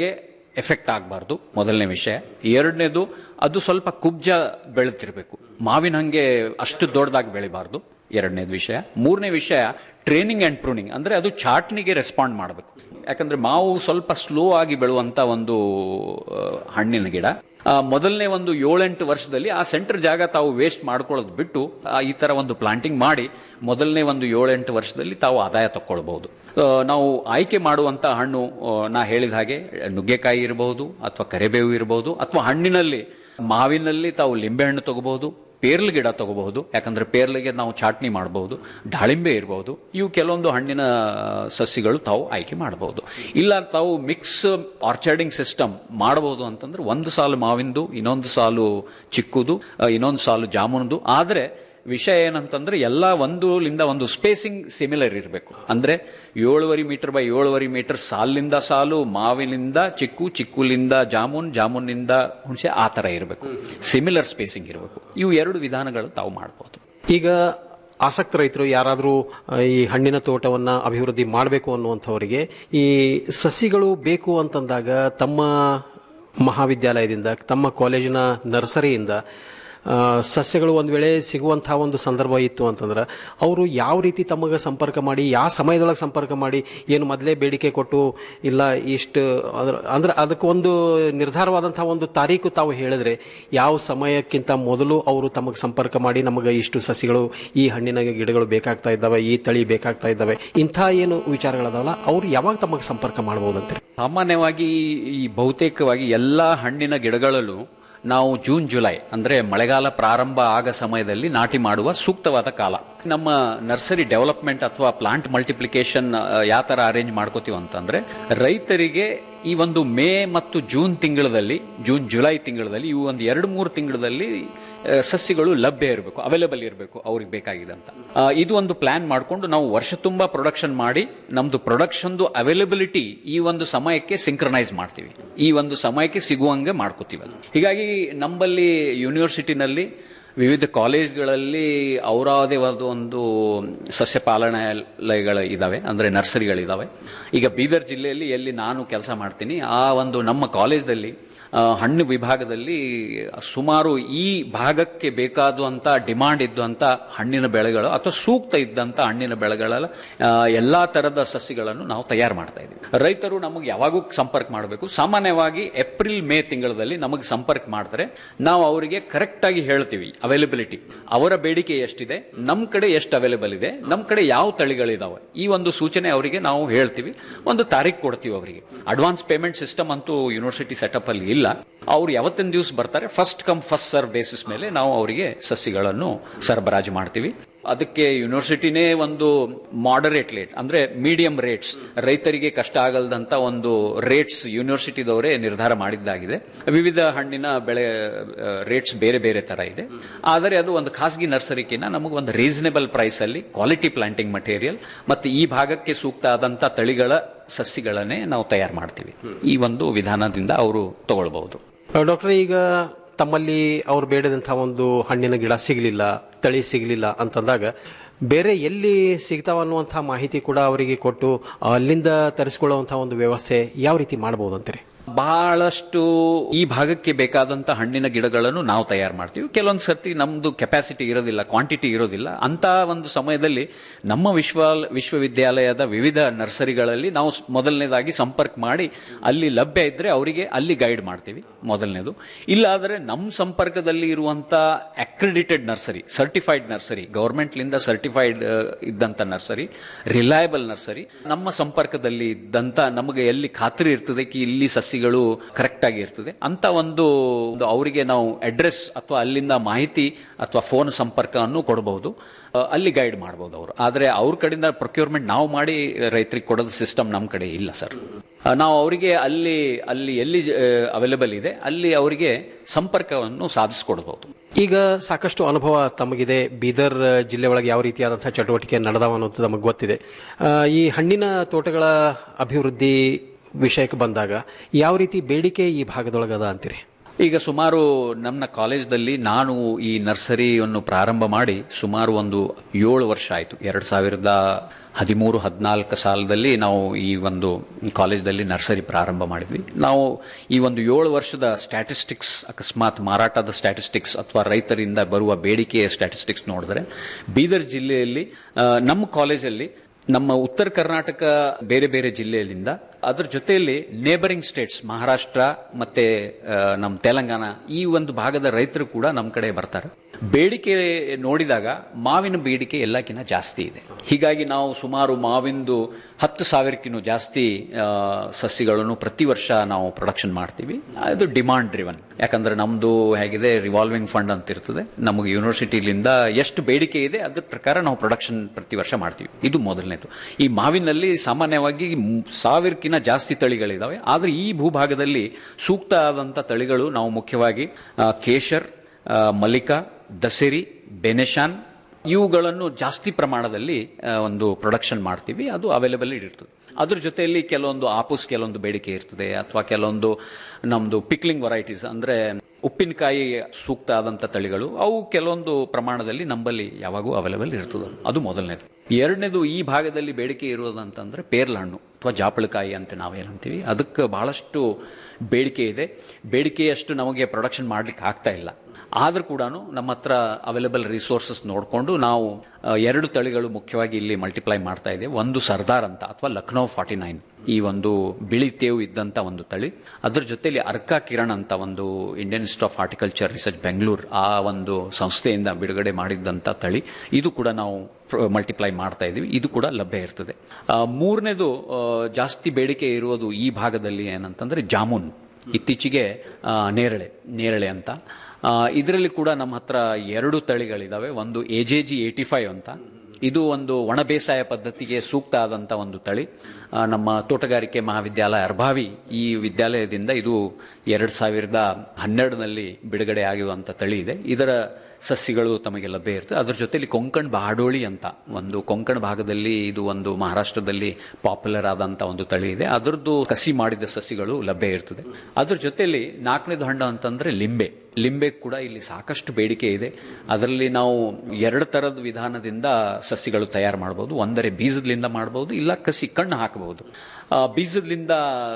ಎಫೆಕ್ಟ್ ಆಗಬಾರ್ದು ಮೊದಲನೇ ವಿಷಯ ಎರಡನೇದು ಅದು ಸ್ವಲ್ಪ ಕುಬ್ಜ ಬೆಳೆತಿರ್ಬೇಕು ಮಾವಿನ ಹಂಗೆ ಅಷ್ಟು ದೊಡ್ಡದಾಗಿ ಬೆಳಿಬಾರ್ದು ಎರಡನೇದು ವಿಷಯ ಮೂರನೇ ವಿಷಯ ಟ್ರೈನಿಂಗ್ ಅಂಡ್ ಪ್ರೂನಿಂಗ್ ಅಂದ್ರೆ ಅದು ಚಾಟ್ನಿಗೆ ರೆಸ್ಪಾಂಡ್ ಮಾಡಬೇಕು ಯಾಕಂದ್ರೆ ಮಾವು ಸ್ವಲ್ಪ ಸ್ಲೋ ಆಗಿ ಬೆಳುವಂತ ಒಂದು ಆ, ಹಣ್ಣಿನ ಗಿಡ ಆ, ಮೊದಲನೇ ಒಂದು ಏಳೆಂಟು ವರ್ಷದಲ್ಲಿ ಆ ಸೆಂಟರ್ ಜಾಗ ತಾವು ವೇಸ್ಟ್ ಮಾಡ್ಕೊಳ್ಳೋದು ಬಿಟ್ಟು ಆ, ಈ ತರ ಒಂದು ಪ್ಲಾಂಟಿಂಗ್ ಮಾಡಿ ಮೊದಲನೇ ಒಂದು ಏಳೆಂಟು ವರ್ಷದಲ್ಲಿ ತಾವು ಆದಾಯ ತಕ್ಕೊಳ್ಬಹುದು ಆ, ನಾವು ಆಯ್ಕೆ ಮಾಡುವಂತ ಹಣ್ಣು ಆ, ನಾ ಹೇಳಿದ ಹಾಗೆ ನುಗ್ಗೆಕಾಯಿ ಇರಬಹುದು ಅಥವಾ ಕರಿಬೇವು ಇರಬಹುದು ಅಥವಾ ಹಣ್ಣಿನಲ್ಲಿ ಮಾವಿನಲ್ಲಿ ತಾವು ಲಿಂಬೆಹಣ್ಣು ತಗೋಬಹುದು ಪೇರ್ಲ್ ಗಿಡ ತಗೋಬಹುದು ಯಾಕಂದ್ರೆ ಪೇರ್ಲಿಗೆ ನಾವು ಚಾಟ್ನಿ ಮಾಡಬಹುದು ದಾಳಿಂಬೆ ಇರಬಹುದು ಇವು ಕೆಲವೊಂದು ಹಣ್ಣಿನ ಸಸಿಗಳು ತಾವು ಆಯ್ಕೆ ಮಾಡಬಹುದು ಇಲ್ಲ ತಾವು ಮಿಕ್ಸ್ ಆರ್ಚರ್ಡಿಂಗ್ ಸಿಸ್ಟಮ್ ಮಾಡಬಹುದು ಅಂತಂದ್ರೆ ಒಂದು ಸಾಲು ಮಾವಿಂದು ಇನ್ನೊಂದು ಸಾಲು ಚಿಕ್ಕುದು ಆ, ಇನ್ನೊಂದು ಸಾಲು ಜಾಮೂನ್ದು ಆದ್ರೆ ವಿಷಯ ಏನಂತಂದ್ರೆ ಎಲ್ಲ ಒಂದು ಲಿಂದ ಒಂದು ಸ್ಪೇಸಿಂಗ್ ಸಿಮಿಲರ್ ಇರಬೇಕು ಅಂದ್ರೆ ಏಳುವರೆ ಮೀಟರ್ ಬೈ ಏಳುವರೆ ಮೀಟರ್ ಸಾಲಿನಿಂದ ಸಾಲು ಮಾವಿನಿಂದ ಚಿಕ್ಕು ಚಿಕ್ಕುಲಿಂದ ಜಾಮೂನ್ ಜಾಮೂನಿಂದ ಹುಣಸೆ ಆ ತರ ಇರಬೇಕು ಸಿಮಿಲರ್ ಸ್ಪೇಸಿಂಗ್ ಇರಬೇಕು ಇವು ಎರಡು ವಿಧಾನಗಳು ತಾವು ಮಾಡಬಹುದು ಈಗ ಆಸಕ್ತ ರೈತರು ಯಾರಾದರೂ ಈ ಹಣ್ಣಿನ ತೋಟವನ್ನ ಅಭಿವೃದ್ಧಿ ಮಾಡಬೇಕು ಅನ್ನುವಂಥವರಿಗೆ ಈ ಸಸಿಗಳು ಬೇಕು ಅಂತಂದಾಗ ತಮ್ಮ ಮಹಾವಿದ್ಯಾಲಯದಿಂದ ತಮ್ಮ ಕಾಲೇಜಿನ ನರ್ಸರಿಯಿಂದ ಆ, ಸಸ್ಯಗಳು ಒಂದು ವೇಳೆ ಸಿಗುವಂತಹ ಒಂದು ಸಂದರ್ಭ ಇತ್ತು ಅಂತಂದ್ರೆ ಅವರು ಯಾವ ರೀತಿ ತಮಗೆ ಸಂಪರ್ಕ ಮಾಡಿ ಯಾವ ಸಮಯದೊಳಗೆ ಸಂಪರ್ಕ ಮಾಡಿ ಏನು ಮೊದಲೇ ಬೇಡಿಕೆ ಕೊಟ್ಟು ಇಲ್ಲ ಇಷ್ಟು ಅದ್ರ- ಅಂದ್ರೆ ಅದಕ್ಕೆ ಒಂದು ನಿರ್ಧಾರವಾದಂತಹ ಒಂದು ತಾರೀಕು ತಾವು ಹೇಳಿದ್ರೆ ಯಾವ ಸಮಯಕ್ಕಿಂತ ಮೊದಲು ಅವರು ತಮಗೆ ಸಂಪರ್ಕ ಮಾಡಿ ನಮಗೆ ಇಷ್ಟು ಸಸಿಗಳು ಈ ಹಣ್ಣಿನ ಗಿಡಗಳು ಬೇಕಾಗ್ತಾ ಇದ್ದಾವೆ ಈ ತಳಿ ಬೇಕಾಗ್ತಾ ಇದ್ದಾವೆ ಇಂಥ ಏನು ವಿಚಾರಗಳದಾವಲ್ಲ ಅವ್ರು ಯಾವಾಗ ತಮಗೆ ಸಂಪರ್ಕ ಮಾಡಬಹುದಂತೆ ಸಾಮಾನ್ಯವಾಗಿ ಈ ಬಹುತೇಕವಾಗಿ ಎಲ್ಲಾ ಹಣ್ಣಿನ ಗಿಡಗಳಲ್ಲೂ ನಾವು ಜೂನ್ ಜುಲೈ ಅಂದ್ರೆ ಮಳೆಗಾಲ ಪ್ರಾರಂಭ ಆಗ ಸಮಯದಲ್ಲಿ ನಾಟಿ ಮಾಡುವ ಸೂಕ್ತವಾದ ಕಾಲ ನಮ್ಮ ನರ್ಸರಿ ಡೆವಲಪ್ಮೆಂಟ್ ಅಥವಾ ಪ್ಲಾಂಟ್ ಮಲ್ಟಿಪ್ಲಿಕೇಶನ್ ಯಾವ ತರ ಅರೇಂಜ್ ಮಾಡ್ಕೋತೀವಿ ಅಂತಂದ್ರೆ ರೈತರಿಗೆ ಈ ಒಂದು ಮೇ ಮತ್ತು ಜೂನ್ ತಿಂಗಳಲ್ಲಿ ಜೂನ್ ಜುಲೈ ತಿಂಗಳಲ್ಲಿ ಇವು ಒಂದು ಎರಡು ಮೂರು ತಿಂಗಳಲ್ಲಿ ಆ, ಸಸ್ಯಗಳು ಲಭ್ಯ ಇರಬೇಕು ಅವೈಲೇಬಲ್ ಇರಬೇಕು ಅವ್ರಿಗೆ ಬೇಕಾಗಿದಂತ ಆ, ಇದು ಒಂದು ಪ್ಲಾನ್ ಮಾಡಿಕೊಂಡು ನಾವು ವರ್ಷ ತುಂಬಾ ಪ್ರೊಡಕ್ಷನ್ ಮಾಡಿ ನಮ್ದು ಪ್ರೊಡಕ್ಷನ್ದು ಅವೈಲಬಿಲಿಟಿ ಈ ಒಂದು ಸಮಯಕ್ಕೆ ಸಿಂಕ್ರನೈಸ್ ಮಾಡ್ತೀವಿ ಈ ಒಂದು ಸಮಯಕ್ಕೆ ಸಿಗುವಂಗೆ ಮಾಡ್ಕೋತೀವಿ ಅದು. ಹೀಗಾಗಿ ನಮ್ಮಲ್ಲಿ ಯೂನಿವರ್ಸಿಟಿನಲ್ಲಿ ವಿವಿಧ ಕಾಲೇಜ್ಗಳಲ್ಲಿ ಅವರದೇ ಒಂದು ಒಂದು ಸಸ್ಯ ಪಾಲನಾಲಯಗಳು ಇದಾವೆ ಅಂದ್ರೆ ನರ್ಸರಿಗಳಿದಾವೆ ಈಗ ಬೀದರ್ ಜಿಲ್ಲೆಯಲ್ಲಿ ಎಲ್ಲಿ ನಾನು ಕೆಲಸ ಮಾಡ್ತೀನಿ ಆ ಒಂದು ನಮ್ಮ ಕಾಲೇಜ್ದಲ್ಲಿ ಆ, ಹಣ್ಣು ವಿಭಾಗದಲ್ಲಿ ಸುಮಾರು ಈ ಭಾಗಕ್ಕೆ ಬೇಕಾದಂತ ಡಿಮಾಂಡ್ ಇದ್ದಂತ ಹಣ್ಣಿನ ಬೆಳೆಗಳು ಅಥವಾ ಸೂಕ್ತ ಇದ್ದಂತ ಹಣ್ಣಿನ ಬೆಳೆಗಳ ಆ, ಎಲ್ಲಾ ತರದ ಸಸಿಗಳನ್ನು ನಾವು ತಯಾರು ಮಾಡ್ತಾ ಇದ್ದೀವಿ ರೈತರು ನಮಗೆ ಯಾವಾಗೂ ಸಂಪರ್ಕ ಮಾಡಬೇಕು ಸಾಮಾನ್ಯವಾಗಿ ಏಪ್ರಿಲ್ ಮೇ ತಿಂಗಳಲ್ಲಿ ನಮಗೆ ಸಂಪರ್ಕ ಮಾಡ್ತಾರೆ ನಾವು ಅವರಿಗೆ ಕರೆಕ್ಟ್ ಆಗಿ ಹೇಳ್ತೀವಿ ಅವೈಲಬಿಲಿಟಿ ಅವರ ಬೇಡಿಕೆ ಎಷ್ಟಿದೆ ನಮ್ಮ ಕಡೆ ಎಷ್ಟು ಅವೈಲೇಬಲ್ ಇದೆ ನಮ್ಮ ಕಡೆ ಯಾವ ತಳಿಗಳಿದಾವೆ ಈ ಒಂದು ಸೂಚನೆ ಅವರಿಗೆ ನಾವು ಹೇಳ್ತೀವಿ ಒಂದು ತಾರೀಖು ಕೊಡ್ತೀವಿ ಅವರಿಗೆ ಅಡ್ವಾನ್ಸ್ ಪೇಮೆಂಟ್ ಸಿಸ್ಟಮ್ ಅಂತೂ ಯೂನಿವರ್ಸಿಟಿ ಸೆಟಪ್ ಅಲ್ಲಿ ಇಲ್ಲ ಅವ್ರು ಯಾವತ್ತಿನ ದಿವಸ ಬರ್ತಾರೆ first come first serve basis ಮೇಲೆ ನಾವು ಅವರಿಗೆ ಸಸಿಗಳನ್ನು ಸರಬರಾಜು ಮಾಡ್ತೀವಿ ಅದಕ್ಕೆ ಯೂನಿವರ್ಸಿಟಿನೇ ಒಂದು ಮಾಡರೇಟ್ ರೇಟ್ ಅಂದ್ರೆ ಮೀಡಿಯಂ ರೇಟ್ಸ್ ರೈತರಿಗೆ ಕಷ್ಟ ಆಗಲ್ದಂತ ಒಂದು ರೇಟ್ಸ್ ಯೂನಿವರ್ಸಿಟಿದವರೇ ನಿರ್ಧಾರ ಮಾಡಿದ್ದಾಗಿದೆ ವಿವಿಧ ಹಣ್ಣಿನ ಬೆಳೆ ರೇಟ್ಸ್ ಬೇರೆ ಬೇರೆ ತರ ಇದೆ ಆದರೆ ಅದು ಒಂದು ಖಾಸಗಿ ನರ್ಸರಿಕಿನ ನಮಗೆ ಒಂದು ರೀಸನೇಬಲ್ ಪ್ರೈಸ್ ಅಲ್ಲಿ ಕ್ವಾಲಿಟಿ ಪ್ಲಾಂಟಿಂಗ್ ಮಟೀರಿಯಲ್ ಮತ್ತೆ ಈ ಭಾಗಕ್ಕೆ ಸೂಕ್ತ ಆದಂತ ತಳಿಗಳ ಸಸಿಗಳನ್ನೇ ನಾವು ತಯಾರು ಮಾಡ್ತೀವಿ ಈ ಒಂದು ವಿಧಾನದಿಂದ ಅವರು ತಗೊಳ್ಬಹುದು ಡಾಕ್ಟರ್ ಈಗ ತಮ್ಮಲ್ಲಿ ಅವ್ರು ಬೇಡದಂತಹ ಒಂದು ಹಣ್ಣಿನ ಗಿಡ ಸಿಗಲಿಲ್ಲ ತಳಿ ಸಿಗಲಿಲ್ಲ ಅಂತಂದಾಗ ಬೇರೆ ಎಲ್ಲಿ ಸಿಗ್ತಾವ ಅನ್ನುವಂತಹ ಮಾಹಿತಿ ಕೂಡ ಅವರಿಗೆ ಕೊಟ್ಟು ಅಲ್ಲಿಂದ ತರಿಸಿಕೊಳ್ಳುವಂತಹ ಒಂದು ವ್ಯವಸ್ಥೆ ಯಾವ ರೀತಿ ಮಾಡಬಹುದು ಅಂತೀರಿ ಬಹಳಷ್ಟು ಈ ಭಾಗಕ್ಕೆ ಬೇಕಾದಂತ ಹಣ್ಣಿನ ಗಿಡಗಳನ್ನು ನಾವು ತಯಾರು ಮಾಡ್ತೀವಿ ಕೆಲವೊಂದು ಸರ್ತಿ ನಮ್ದು ಕೆಪಾಸಿಟಿ ಇರೋದಿಲ್ಲ ಕ್ವಾಂಟಿಟಿ ಇರೋದಿಲ್ಲ ಅಂತ ಒಂದು ಸಮಯದಲ್ಲಿ ನಮ್ಮ ವಿಶ್ವ ವಿಶ್ವವಿದ್ಯಾಲಯದ ವಿವಿಧ ನರ್ಸರಿಗಳಲ್ಲಿ ನಾವು ಸ್- ಮೊದಲನೇದಾಗಿ ಸಂಪರ್ಕ ಮಾಡಿ ಅಲ್ಲಿ ಲಭ್ಯ ಇದ್ರೆ ಅವರಿಗೆ ಅಲ್ಲಿ ಗೈಡ್ ಮಾಡ್ತೀವಿ ಮೊದಲನೇದು ಇಲ್ಲಾದರೆ ನಮ್ಮ ಸಂಪರ್ಕದಲ್ಲಿ ಇರುವಂತ ಅಕ್ರೆಡಿಟೆಡ್ ನರ್ಸರಿ ಸರ್ಟಿಫೈಡ್ ನರ್ಸರಿ ಗವರ್ಮೆಂಟ್ಲಿಂದ ಸರ್ಟಿಫೈಡ್ ಇದ್ದಂತ ನರ್ಸರಿ ರಿಲಯಬಲ್ ನರ್ಸರಿ ನಮ್ಮ ಸಂಪರ್ಕದಲ್ಲಿ ಇದ್ದಂತ ನಮಗೆ ಎಲ್ಲಿ ಖಾತ್ರಿ ಇರ್ತದೆ ಕಿ ಇಲ್ಲಿ ಸಸಿಗಳು ಕರೆಕ್ಟ್ ಆಗಿ ಇರ್ತದೆ ಅಂತ ಒಂದು ಒಂದು ಅವರಿಗೆ ನಾವು ಅಡ್ರೆಸ್ ಅಥವಾ ಅಲ್ಲಿಂದ ಮಾಹಿತಿ ಅಥವಾ ಫೋನ್ ಸಂಪರ್ಕವನ್ನು ಕೊಡಬಹುದು ಅಹ್, ಅಲ್ಲಿ ಗೈಡ್ ಮಾಡಬಹುದು ಅವರು ಆದ್ರೆ ಅವ್ರ ಕಡೆಯಿಂದ ಪ್ರೊಕ್ಯೂರ್ಮೆಂಟ್ ನಾವು ಮಾಡಿ ರೈತರಿಗೆ ಕೊಡೋದು ಸಿಸ್ಟಮ್ ನಮ್ಮ ಕಡೆ ಇಲ್ಲ ಸರ್ ಅಹ್, ನಾವು ಅವರಿಗೆ ಅಲ್ಲಿ ಅಲ್ಲಿ ಎಲ್ಲಿ ಅವೈಲೇಬಲ್ ಇದೆ ಅಲ್ಲಿ ಅವರಿಗೆ ಸಂಪರ್ಕವನ್ನು ಸಾಧಿಸಿಕೊಡಬಹುದು ಈಗ ಸಾಕಷ್ಟು ಅನುಭವ ತಮಗಿದೆ ಬೀದರ್ ಜಿಲ್ಲೆ ಒಳಗೆ ಯಾವ ರೀತಿಯಾದಂತಹ ಚಟುವಟಿಕೆ ನಡೆದಾವ ಅನ್ನೋದು ನಮಗೆ ಗೊತ್ತಿದೆ ಆ, ಈ ಹಣ್ಣಿನ ತೋಟಗಳ ಅಭಿವೃದ್ಧಿ ವಿಷಯಕ್ಕೆ ಬಂದಾಗ ಯಾವ ರೀತಿ ಬೇಡಿಕೆ ಈ ಭಾಗದೊಳಗದ ಅಂತೀರಿ ಈಗ ಸುಮಾರು ನಮ್ಮ ಕಾಲೇಜ್ದಲ್ಲಿ ನಾನು ಈ ನರ್ಸರಿಯನ್ನು ಪ್ರಾರಂಭ ಮಾಡಿ ಸುಮಾರು ಒಂದು ಏಳು ವರ್ಷ ಆಯಿತು ಎರಡು ಸಾವಿರದ ಹದಿಮೂರು ಹದಿನಾಲ್ಕು ಸಾಲದಲ್ಲಿ ನಾವು ಈ ಒಂದು ಕಾಲೇಜ್ದಲ್ಲಿ ನರ್ಸರಿ ಪ್ರಾರಂಭ ಮಾಡಿದ್ವಿ ನಾವು ಈ ಒಂದು ಏಳು ವರ್ಷದ ಸ್ಟ್ಯಾಟಿಸ್ಟಿಕ್ಸ್ ಅಕಸ್ಮಾತ್ ಮಾರಾಟದ ಸ್ಟ್ಯಾಟಿಸ್ಟಿಕ್ಸ್ ಅಥವಾ ರೈತರಿಂದ ಬರುವ ಬೇಡಿಕೆಯ ಸ್ಟ್ಯಾಟಿಸ್ಟಿಕ್ಸ್ ನೋಡಿದ್ರೆ ಬೀದರ್ ಜಿಲ್ಲೆಯಲ್ಲಿ ಆ, ನಮ್ಮ ಕಾಲೇಜಲ್ಲಿ ನಮ್ಮ ಉತ್ತರ ಕರ್ನಾಟಕ ಬೇರೆ ಬೇರೆ ಜಿಲ್ಲೆಯಲ್ಲಿಂದ ಅದ್ರ ಜೊತೆಯಲ್ಲಿ ನೇಬರಿಂಗ್ ಸ್ಟೇಟ್ಸ್ ಮಹಾರಾಷ್ಟ್ರ ಮತ್ತೆ ಆ, ನಮ್ಮ ತೆಲಂಗಾಣ ಈ ಒಂದು ಭಾಗದ ರೈತರು ಕೂಡ ನಮ್ಮ ಕಡೆ ಬರ್ತಾರೆ ಬೇಡಿಕೆ ನೋಡಿದಾಗ ಮಾವಿನ ಬೇಡಿಕೆ ಎಲ್ಲಕ್ಕಿಂತ ಜಾಸ್ತಿ ಇದೆ ಹೀಗಾಗಿ ನಾವು ಸುಮಾರು ಮಾವಿಂದು ಹತ್ತು ಸಾವಿರಕ್ಕಿಂತ ಜಾಸ್ತಿ ಆ, ಸಸಿಗಳನ್ನು ಪ್ರತಿ ವರ್ಷ ನಾವು ಪ್ರೊಡಕ್ಷನ್ ಮಾಡ್ತೀವಿ ಅದು ಡಿಮಾಂಡ್ ಡ್ರಿವನ್ ಯಾಕಂದ್ರೆ ನಮ್ದು ಹೇಗಿದೆ ರಿವಾಲ್ವಿಂಗ್ ಫಂಡ್ ಅಂತ ಇರ್ತದೆ ನಮಗೆ ಯೂನಿವರ್ಸಿಟಿಲಿಂದ ಎಷ್ಟು ಬೇಡಿಕೆ ಇದೆ ಅದ್ರ ಪ್ರಕಾರ ನಾವು ಪ್ರೊಡಕ್ಷನ್ ಪ್ರತಿ ವರ್ಷ ಮಾಡ್ತೀವಿ ಇದು ಮೊದಲನೇದು ಈ ಮಾವಿನಲ್ಲಿ ಸಾಮಾನ್ಯವಾಗಿ ಮ್- ಸಾವಿರಕ್ಕಿಂತ ಜಾಸ್ತಿ ತಳಿಗಳಿದಾವೆ ಆದ್ರೆ ಈ ಭೂಭಾಗದಲ್ಲಿ ಸೂಕ್ತ ಆದಂತ ತಳಿಗಳು ನಾವು ಮುಖ್ಯವಾಗಿ ಆ, ಕೇಶರ್ ಆ, ಮಲ್ಲಿಕಾ ದಸೆರಿ ಬೆನೆಶಾನ್ ಇವುಗಳನ್ನು ಜಾಸ್ತಿ ಪ್ರಮಾಣದಲ್ಲಿ ಆ, ಒಂದು ಪ್ರೊಡಕ್ಷನ್ ಮಾಡ್ತೀವಿ ಅದು ಅವೈಲೇಬಲ್ ಇರ್ತದೆ ಅದ್ರ ಜೊತೆಯಲ್ಲಿ ಕೆಲವೊಂದು ಆಪುಸ್ ಕೆಲವೊಂದು ಬೇಡಿಕೆ ಇರ್ತದೆ ಅಥವಾ ಕೆಲವೊಂದು ನಮ್ದು ಪಿಕ್ಲಿಂಗ್ ವೆರೈಟೀಸ್ ಅಂದ್ರೆ ಉಪ್ಪಿನಕಾಯಿ ಸೂಕ್ತ ಆದಂತ ತಳಿಗಳು ಅವು ಕೆಲವೊಂದು ಪ್ರಮಾಣದಲ್ಲಿ ನಮ್ಮಲ್ಲಿ ಯಾವಾಗೂ ಅವೈಲೇಬಲ್ ಇರ್ತದೆ ಅದು ಮೊದಲನೇದು ಎರಡನೇದು ಈ ಭಾಗದಲ್ಲಿ ಬೇಡಿಕೆ ಇರೋದಂತಂದ್ರೆ ಪೇರ್ಲ ಹಣ್ಣು ಅಥವಾ ಜಾಪಳಕಾಯಿ ಅಂತ ನಾವೇನಂತೀವಿ ಅದಕ್ಕೆ ಬಹಳಷ್ಟು ಬೇಡಿಕೆ ಇದೆ ಬೇಡಿಕೆಯಷ್ಟು ನಮಗೆ ಪ್ರೊಡಕ್ಷನ್ ಮಾಡ್ಲಿಕ್ಕೆ ಆಗ್ತಾ ಇಲ್ಲ ಆದ್ರೂ ಕೂಡ ನಮ್ಮ ಹತ್ರ ಅವೈಲೇಬಲ್ ರಿಸೋರ್ಸಸ್ ನೋಡಿಕೊಂಡು ನಾವು ಆ, ಎರಡು ತಳಿಗಳು ಮುಖ್ಯವಾಗಿ ಇಲ್ಲಿ ಮಲ್ಟಿಪ್ಲೈ ಮಾಡ್ತಾ ಇದ್ದೇವೆ ಒಂದು ಸರ್ದಾರ್ ಅಂತ ಅಥವಾ ಲಕ್ನೋ ಫಾರ್ಟಿ ನೈನ್ ಈ ಒಂದು ಬಿಳಿ ತೇವು ಇದ್ದಂತ ಒಂದು ತಳಿ ಅದ್ರ ಜೊತೆಲಿ ಅರ್ಕಾ ಕಿರಣ್ ಅಂತ ಒಂದು Indian Institute of Horticulture Research Bengaluru ಆ ಒಂದು ಸಂಸ್ಥೆಯಿಂದ ಬಿಡುಗಡೆ ಮಾಡಿದ್ದಂತ ತಳಿ ಇದು ಕೂಡ ನಾವು ಮಲ್ಟಿಪ್ಲೈ ಮಾಡ್ತಾ ಇದೀವಿ ಇದು ಕೂಡ ಲಭ್ಯ ಇರ್ತದೆ ಆ, ಮೂರನೇದು ಆ, ಜಾಸ್ತಿ ಬೇಡಿಕೆ ಇರುವುದು ಈ ಭಾಗದಲ್ಲಿ ಏನಂತಂದ್ರೆ ಜಾಮೂನ್ ಇತ್ತೀಚೆಗೆ ಆ, ನೇರಳೆ ನೇರಳೆ ಅಂತ ಇದರಲ್ಲಿ ಕೂಡ ನಮ್ಮ ಹತ್ರ ಎರಡು ತಳಿಗಳಿದಾವೆ ಒಂದು A J G eighty five ಅಂತ ಇದು ಒಂದು ಒಣ ಬೇಸಾಯ ಪದ್ಧತಿಗೆ ಸೂಕ್ತ ಆದಂತ ಒಂದು ತಳಿ ಆ, ನಮ್ಮ ತೋಟಗಾರಿಕೆ ಮಹಾವಿದ್ಯಾಲಯ ಅರ್ಭಾವಿ ಈ ವಿದ್ಯಾಲಯದಿಂದ ಇದು ಎರಡ್ ಸಾವಿರದ ಹನ್ನೆರಡನಲ್ಲಿ ಬಿಡುಗಡೆ ಆಗಿರುವಂತ ತಳಿ ಇದೆ ಇದರ ಸಸ್ಯಗಳು ತಮಗೆ ಲಭ್ಯ ಇರ್ತದೆ ಅದ್ರ ಜೊತೆಲಿ ಕೊಂಕಣ್ ಬಾಡೋಳಿ ಅಂತ ಒಂದು ಕೊಂಕಣ್ ಭಾಗದಲ್ಲಿ ಇದು ಒಂದು ಮಹಾರಾಷ್ಟ್ರದಲ್ಲಿ ಪಾಪ್ಯುಲರ್ ಆದಂತ ಒಂದು ತಳಿ ಇದೆ ಅದರದ್ದು ಕಸಿ ಮಾಡಿದ ಸಸಿಗಳು ಲಭ್ಯ ಇರ್ತದೆ ಅದ್ರ ಜೊತೆಲಿ ನಾಲ್ಕನೇದು ಹಣ್ಣು ಅಂತಂದ್ರೆ ಲಿಂಬೆ ಲಿಂಬೆ ಕೂಡ ಇಲ್ಲಿ ಸಾಕಷ್ಟು ಬೇಡಿಕೆ ಇದೆ ಅದರಲ್ಲಿ ನಾವು ಎರಡು ತರದ ವಿಧಾನದಿಂದ ಸಸಿಗಳು ತಯಾರು ಮಾಡಬಹುದು ಒಂದರೆ ಬೀಜದಿಂದ ಮಾಡಬಹುದು ಇಲ್ಲ ಕಸಿ ಕಣ್ಣು ಹಾಕಬಹುದು ಆ, ಬೀಜದಿಂದ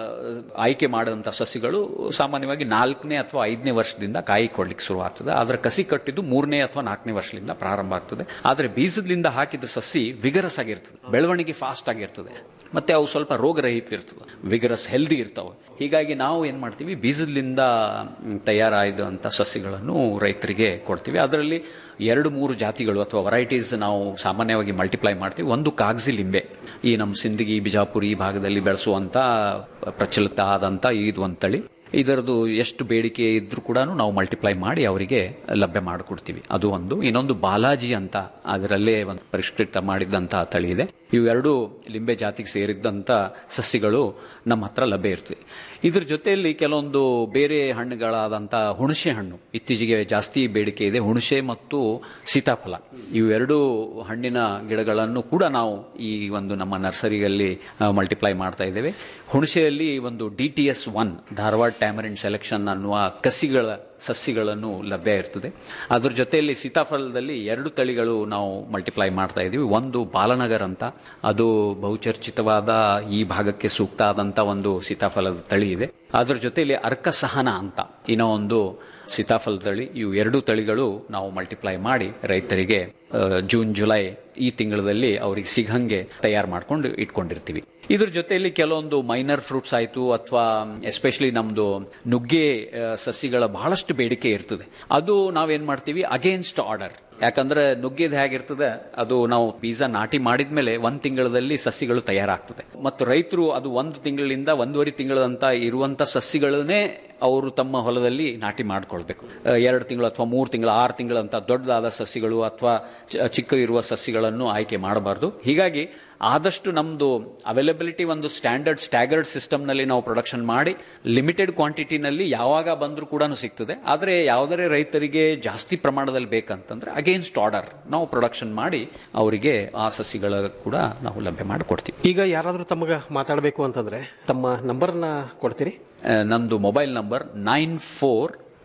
ಆಯ್ಕೆ ಮಾಡಿದಂಥ ಸಸಿಗಳು ಸಾಮಾನ್ಯವಾಗಿ ನಾಲ್ಕನೇ ಅಥವಾ ಐದನೇ ವರ್ಷದಿಂದ ಕಾಯಿ ಕೊಡ್ಲಿಕ್ಕೆ ಶುರು ಆಗ್ತದೆ ಆದ್ರೆ ಕಸಿ ಕಟ್ಟಿದ್ದು ಮೂರನೇ ಅಥವಾ ನಾಲ್ಕನೇ ವರ್ಷದಿಂದ ಪ್ರಾರಂಭ ಆಗ್ತದೆ ಆದ್ರೆ ಬೀಜದಿಂದ ಹಾಕಿದ ಸಸಿ ವಿಗರಸ್ ಆಗಿರ್ತದೆ ಬೆಳವಣಿಗೆ ಫಾಸ್ಟ್ ಆಗಿರ್ತದೆ ಮತ್ತೆ ಅವು ಸ್ವಲ್ಪ ರೋಗರಹಿತ ಇರ್ತದೆ ವಿಗರಸ್ ಹೆಲ್ದಿ ಇರ್ತಾವೆ ಹೀಗಾಗಿ ನಾವು ಏನ್ ಮಾಡ್ತೀವಿ ಬೀಜದಿಂದ ಮ್, ತಯಾರಾದಂಥ ಸಸ್ಯಗಳನ್ನು ರೈತರಿಗೆ ಕೊಡ್ತೀವಿ ಅದರಲ್ಲಿ ಎರಡು ಮೂರು ಜಾತಿಗಳು ಅಥವಾ ವೆರೈಟೀಸ್ ನಾವು ಸಾಮಾನ್ಯವಾಗಿ ಮಲ್ಟಿಪ್ಲೈ ಮಾಡ್ತೀವಿ ಒಂದು ಕಾಗಜಿ ಲಿಂಬೆ ಈ ನಮ್ಮ ಸಿಂದಗಿ ಬಿಜಾಪುರ ಈ ಭಾಗದಲ್ಲಿ ಬೆಳೆಸುವಂತ ಪ್ರಚಲಿತ ಆದಂತ ಇದು ಒಂದು ತಳಿ ಇದರದ್ದು ಎಷ್ಟು ಬೇಡಿಕೆ ಇದ್ರೂ ಕೂಡ ನಾವು ಮಲ್ಟಿಪ್ಲೈ ಮಾಡಿ ಅವರಿಗೆ ಲಭ್ಯ ಮಾಡಿಕೊಡ್ತೀವಿ ಅದು ಒಂದು ಇನ್ನೊಂದು ಬಾಲಾಜಿ ಅಂತ ಅದರಲ್ಲೇ ಒಂದು ಪರಿಷ್ಕೃತ ಮಾಡಿದಂತಹ ತಳಿ ಇದೆ ಇವೆರಡು ಲಿಂಬೆ ಜಾತಿಗೆ ಸೇರಿದಂತ ಸಸ್ಯಗಳು ನಮ್ಮ ಹತ್ರ ಲಭ್ಯ ಇರ್ತವೆ ಇದ್ರ ಜೊತೆಯಲ್ಲಿ ಕೆಲವೊಂದು ಬೇರೆ ಹಣ್ಣುಗಳಾದಂಥ ಹುಣಸೆ ಹಣ್ಣು ಇತ್ತೀಚೆಗೆ ಜಾಸ್ತಿ ಬೇಡಿಕೆ ಇದೆ ಹುಣಸೆ ಮತ್ತು ಸೀತಾಫಲ ಇವೆರಡು ಹಣ್ಣಿನ ಗಿಡಗಳನ್ನು ಕೂಡ ನಾವು ಈ ಒಂದು ನಮ್ಮ ನರ್ಸರಿಯಲ್ಲಿ ಮಲ್ಟಿಪ್ಲೈ ಮಾಡ್ತಾ ಇದ್ದೇವೆ ಹುಣಸೆಯಲ್ಲಿ ಒಂದು D T S one Dharwad tamarind selection ಅನ್ನುವ ಕಸಿಗಳ ಸಸ್ಯಗಳನ್ನು ಲಭ್ಯ ಇರ್ತದೆ ಅದ್ರ ಜೊತೆಯಲ್ಲಿ ಸೀತಾಫಲದಲ್ಲಿ ಎರಡು ತಳಿಗಳು ನಾವು ಮಲ್ಟಿಪ್ಲೈ ಮಾಡ್ತಾ ಇದ್ದೀವಿ ಒಂದು ಬಾಲನಗರ್ ಅಂತ ಅದು ಬಹುಚರ್ಚಿತವಾದ ಈ ಭಾಗಕ್ಕೆ ಸೂಕ್ತ ಆದಂತ ಒಂದು ಸೀತಾಫಲದ ತಳಿ ಇದೆ ಅದ್ರ ಜೊತೆಯಲ್ಲಿ ಅರ್ಕ ಸಹನ ಅಂತ ಇನ್ನೂ ಒಂದು ಸೀತಾಫಲ ತಳಿ ಇವು ಎರಡು ತಳಿಗಳು ನಾವು ಮಲ್ಟಿಪ್ಲೈ ಮಾಡಿ ರೈತರಿಗೆ ಆ, ಜೂನ್ ಜುಲೈ ಈ ತಿಂಗಳಲ್ಲಿ ಅವರಿಗೆ ಸಿಗಂಗೆ ತಯಾರು ಮಾಡ್ಕೊಂಡು ಇಟ್ಕೊಂಡಿರ್ತೀವಿ ಇದ್ರ ಜೊತೆಯಲ್ಲಿ ಕೆಲವೊಂದು ಮೈನರ್ ಫ್ರೂಟ್ಸ್ ಆಯ್ತು ಅಥವಾ ಎಸ್ಪೆಷಲಿ ನಮ್ದು ನುಗ್ಗೆ ಆ, ಸಸಿಗಳ ಬಹಳಷ್ಟು ಬೇಡಿಕೆ ಇರ್ತದೆ ಅದು ನಾವೇನ್ ಮಾಡ್ತೀವಿ ಅಗೇನ್ಸ್ಟ್ ಆರ್ಡರ್ ಯಾಕಂದ್ರೆ ನುಗ್ಗೆದು ಹೇಗಿರ್ತದೆ ಅದು ನಾವು ಬೀಜ ನಾಟಿ ಮಾಡಿದ್ಮೇಲೆ ಒಂದ್ ತಿಂಗಳಲ್ಲಿ ಸಸಿಗಳು ತಯಾರಾಗ್ತದೆ ಮತ್ತು ರೈತರು ಅದು ಒಂದು ತಿಂಗಳಿಂದ ಒಂದೂವರೆ ತಿಂಗಳಂತ ಇರುವಂತ ಸಸಿಗಳನ್ನೇ ಅವರು ತಮ್ಮ ಹೊಲದಲ್ಲಿ ನಾಟಿ ಮಾಡ್ಕೊಳ್ಬೇಕು ಎರಡು ತಿಂಗಳು ಅಥವಾ ಮೂರು ತಿಂಗಳು ಆರು ತಿಂಗಳಂತ ದೊಡ್ಡದಾದ ಸಸಿಗಳು ಅಥವಾ ಚ- ಚಿಕ್ಕ ಇರುವ ಸಸಿಗಳನ್ನು ಆಯ್ಕೆ ಮಾಡಬಾರ್ದು ಹೀಗಾಗಿ ಆದಷ್ಟು ನಮ್ದು ಅವೈಲಬಿಲಿಟಿ ಒಂದು ಸ್ಟ್ಯಾಂಡರ್ಡ್ ಸ್ಟ್ಯಾಗರ್ಡ್ ಸಿಸ್ಟಮ್ ನಲ್ಲಿ ನಾವು ಪ್ರೊಡಕ್ಷನ್ ಮಾಡಿ ಲಿಮಿಟೆಡ್ ಕ್ವಾಂಟಿಟಿನಲ್ಲಿ ಯಾವಾಗ ಬಂದರೂ ಕೂಡ ಸಿಗ್ತದೆ ಆದರೆ ಯಾವುದೇ ರೈತರಿಗೆ ಜಾಸ್ತಿ ಪ್ರಮಾಣದಲ್ಲಿ ಬೇಕಂತಂದ್ರೆ ಅಗೇನ್ಸ್ಟ್ ಆರ್ಡರ್ ನಾವು ಪ್ರೊಡಕ್ಷನ್ ಮಾಡಿ ಅವರಿಗೆ ಆ ಸಸಿಗಳ ಕೂಡ ನಾವು ಲಭ್ಯ ಮಾಡಿಕೊಡ್ತೀವಿ ಈಗ ಯಾರಾದರೂ ತಮಗೆ ಮಾತಾಡಬೇಕು ಅಂತಂದ್ರೆ ತಮ್ಮ ನಂಬರ್ನ ಕೊಡ್ತೀರಿ ಆ, ನಂದು mobile number nine four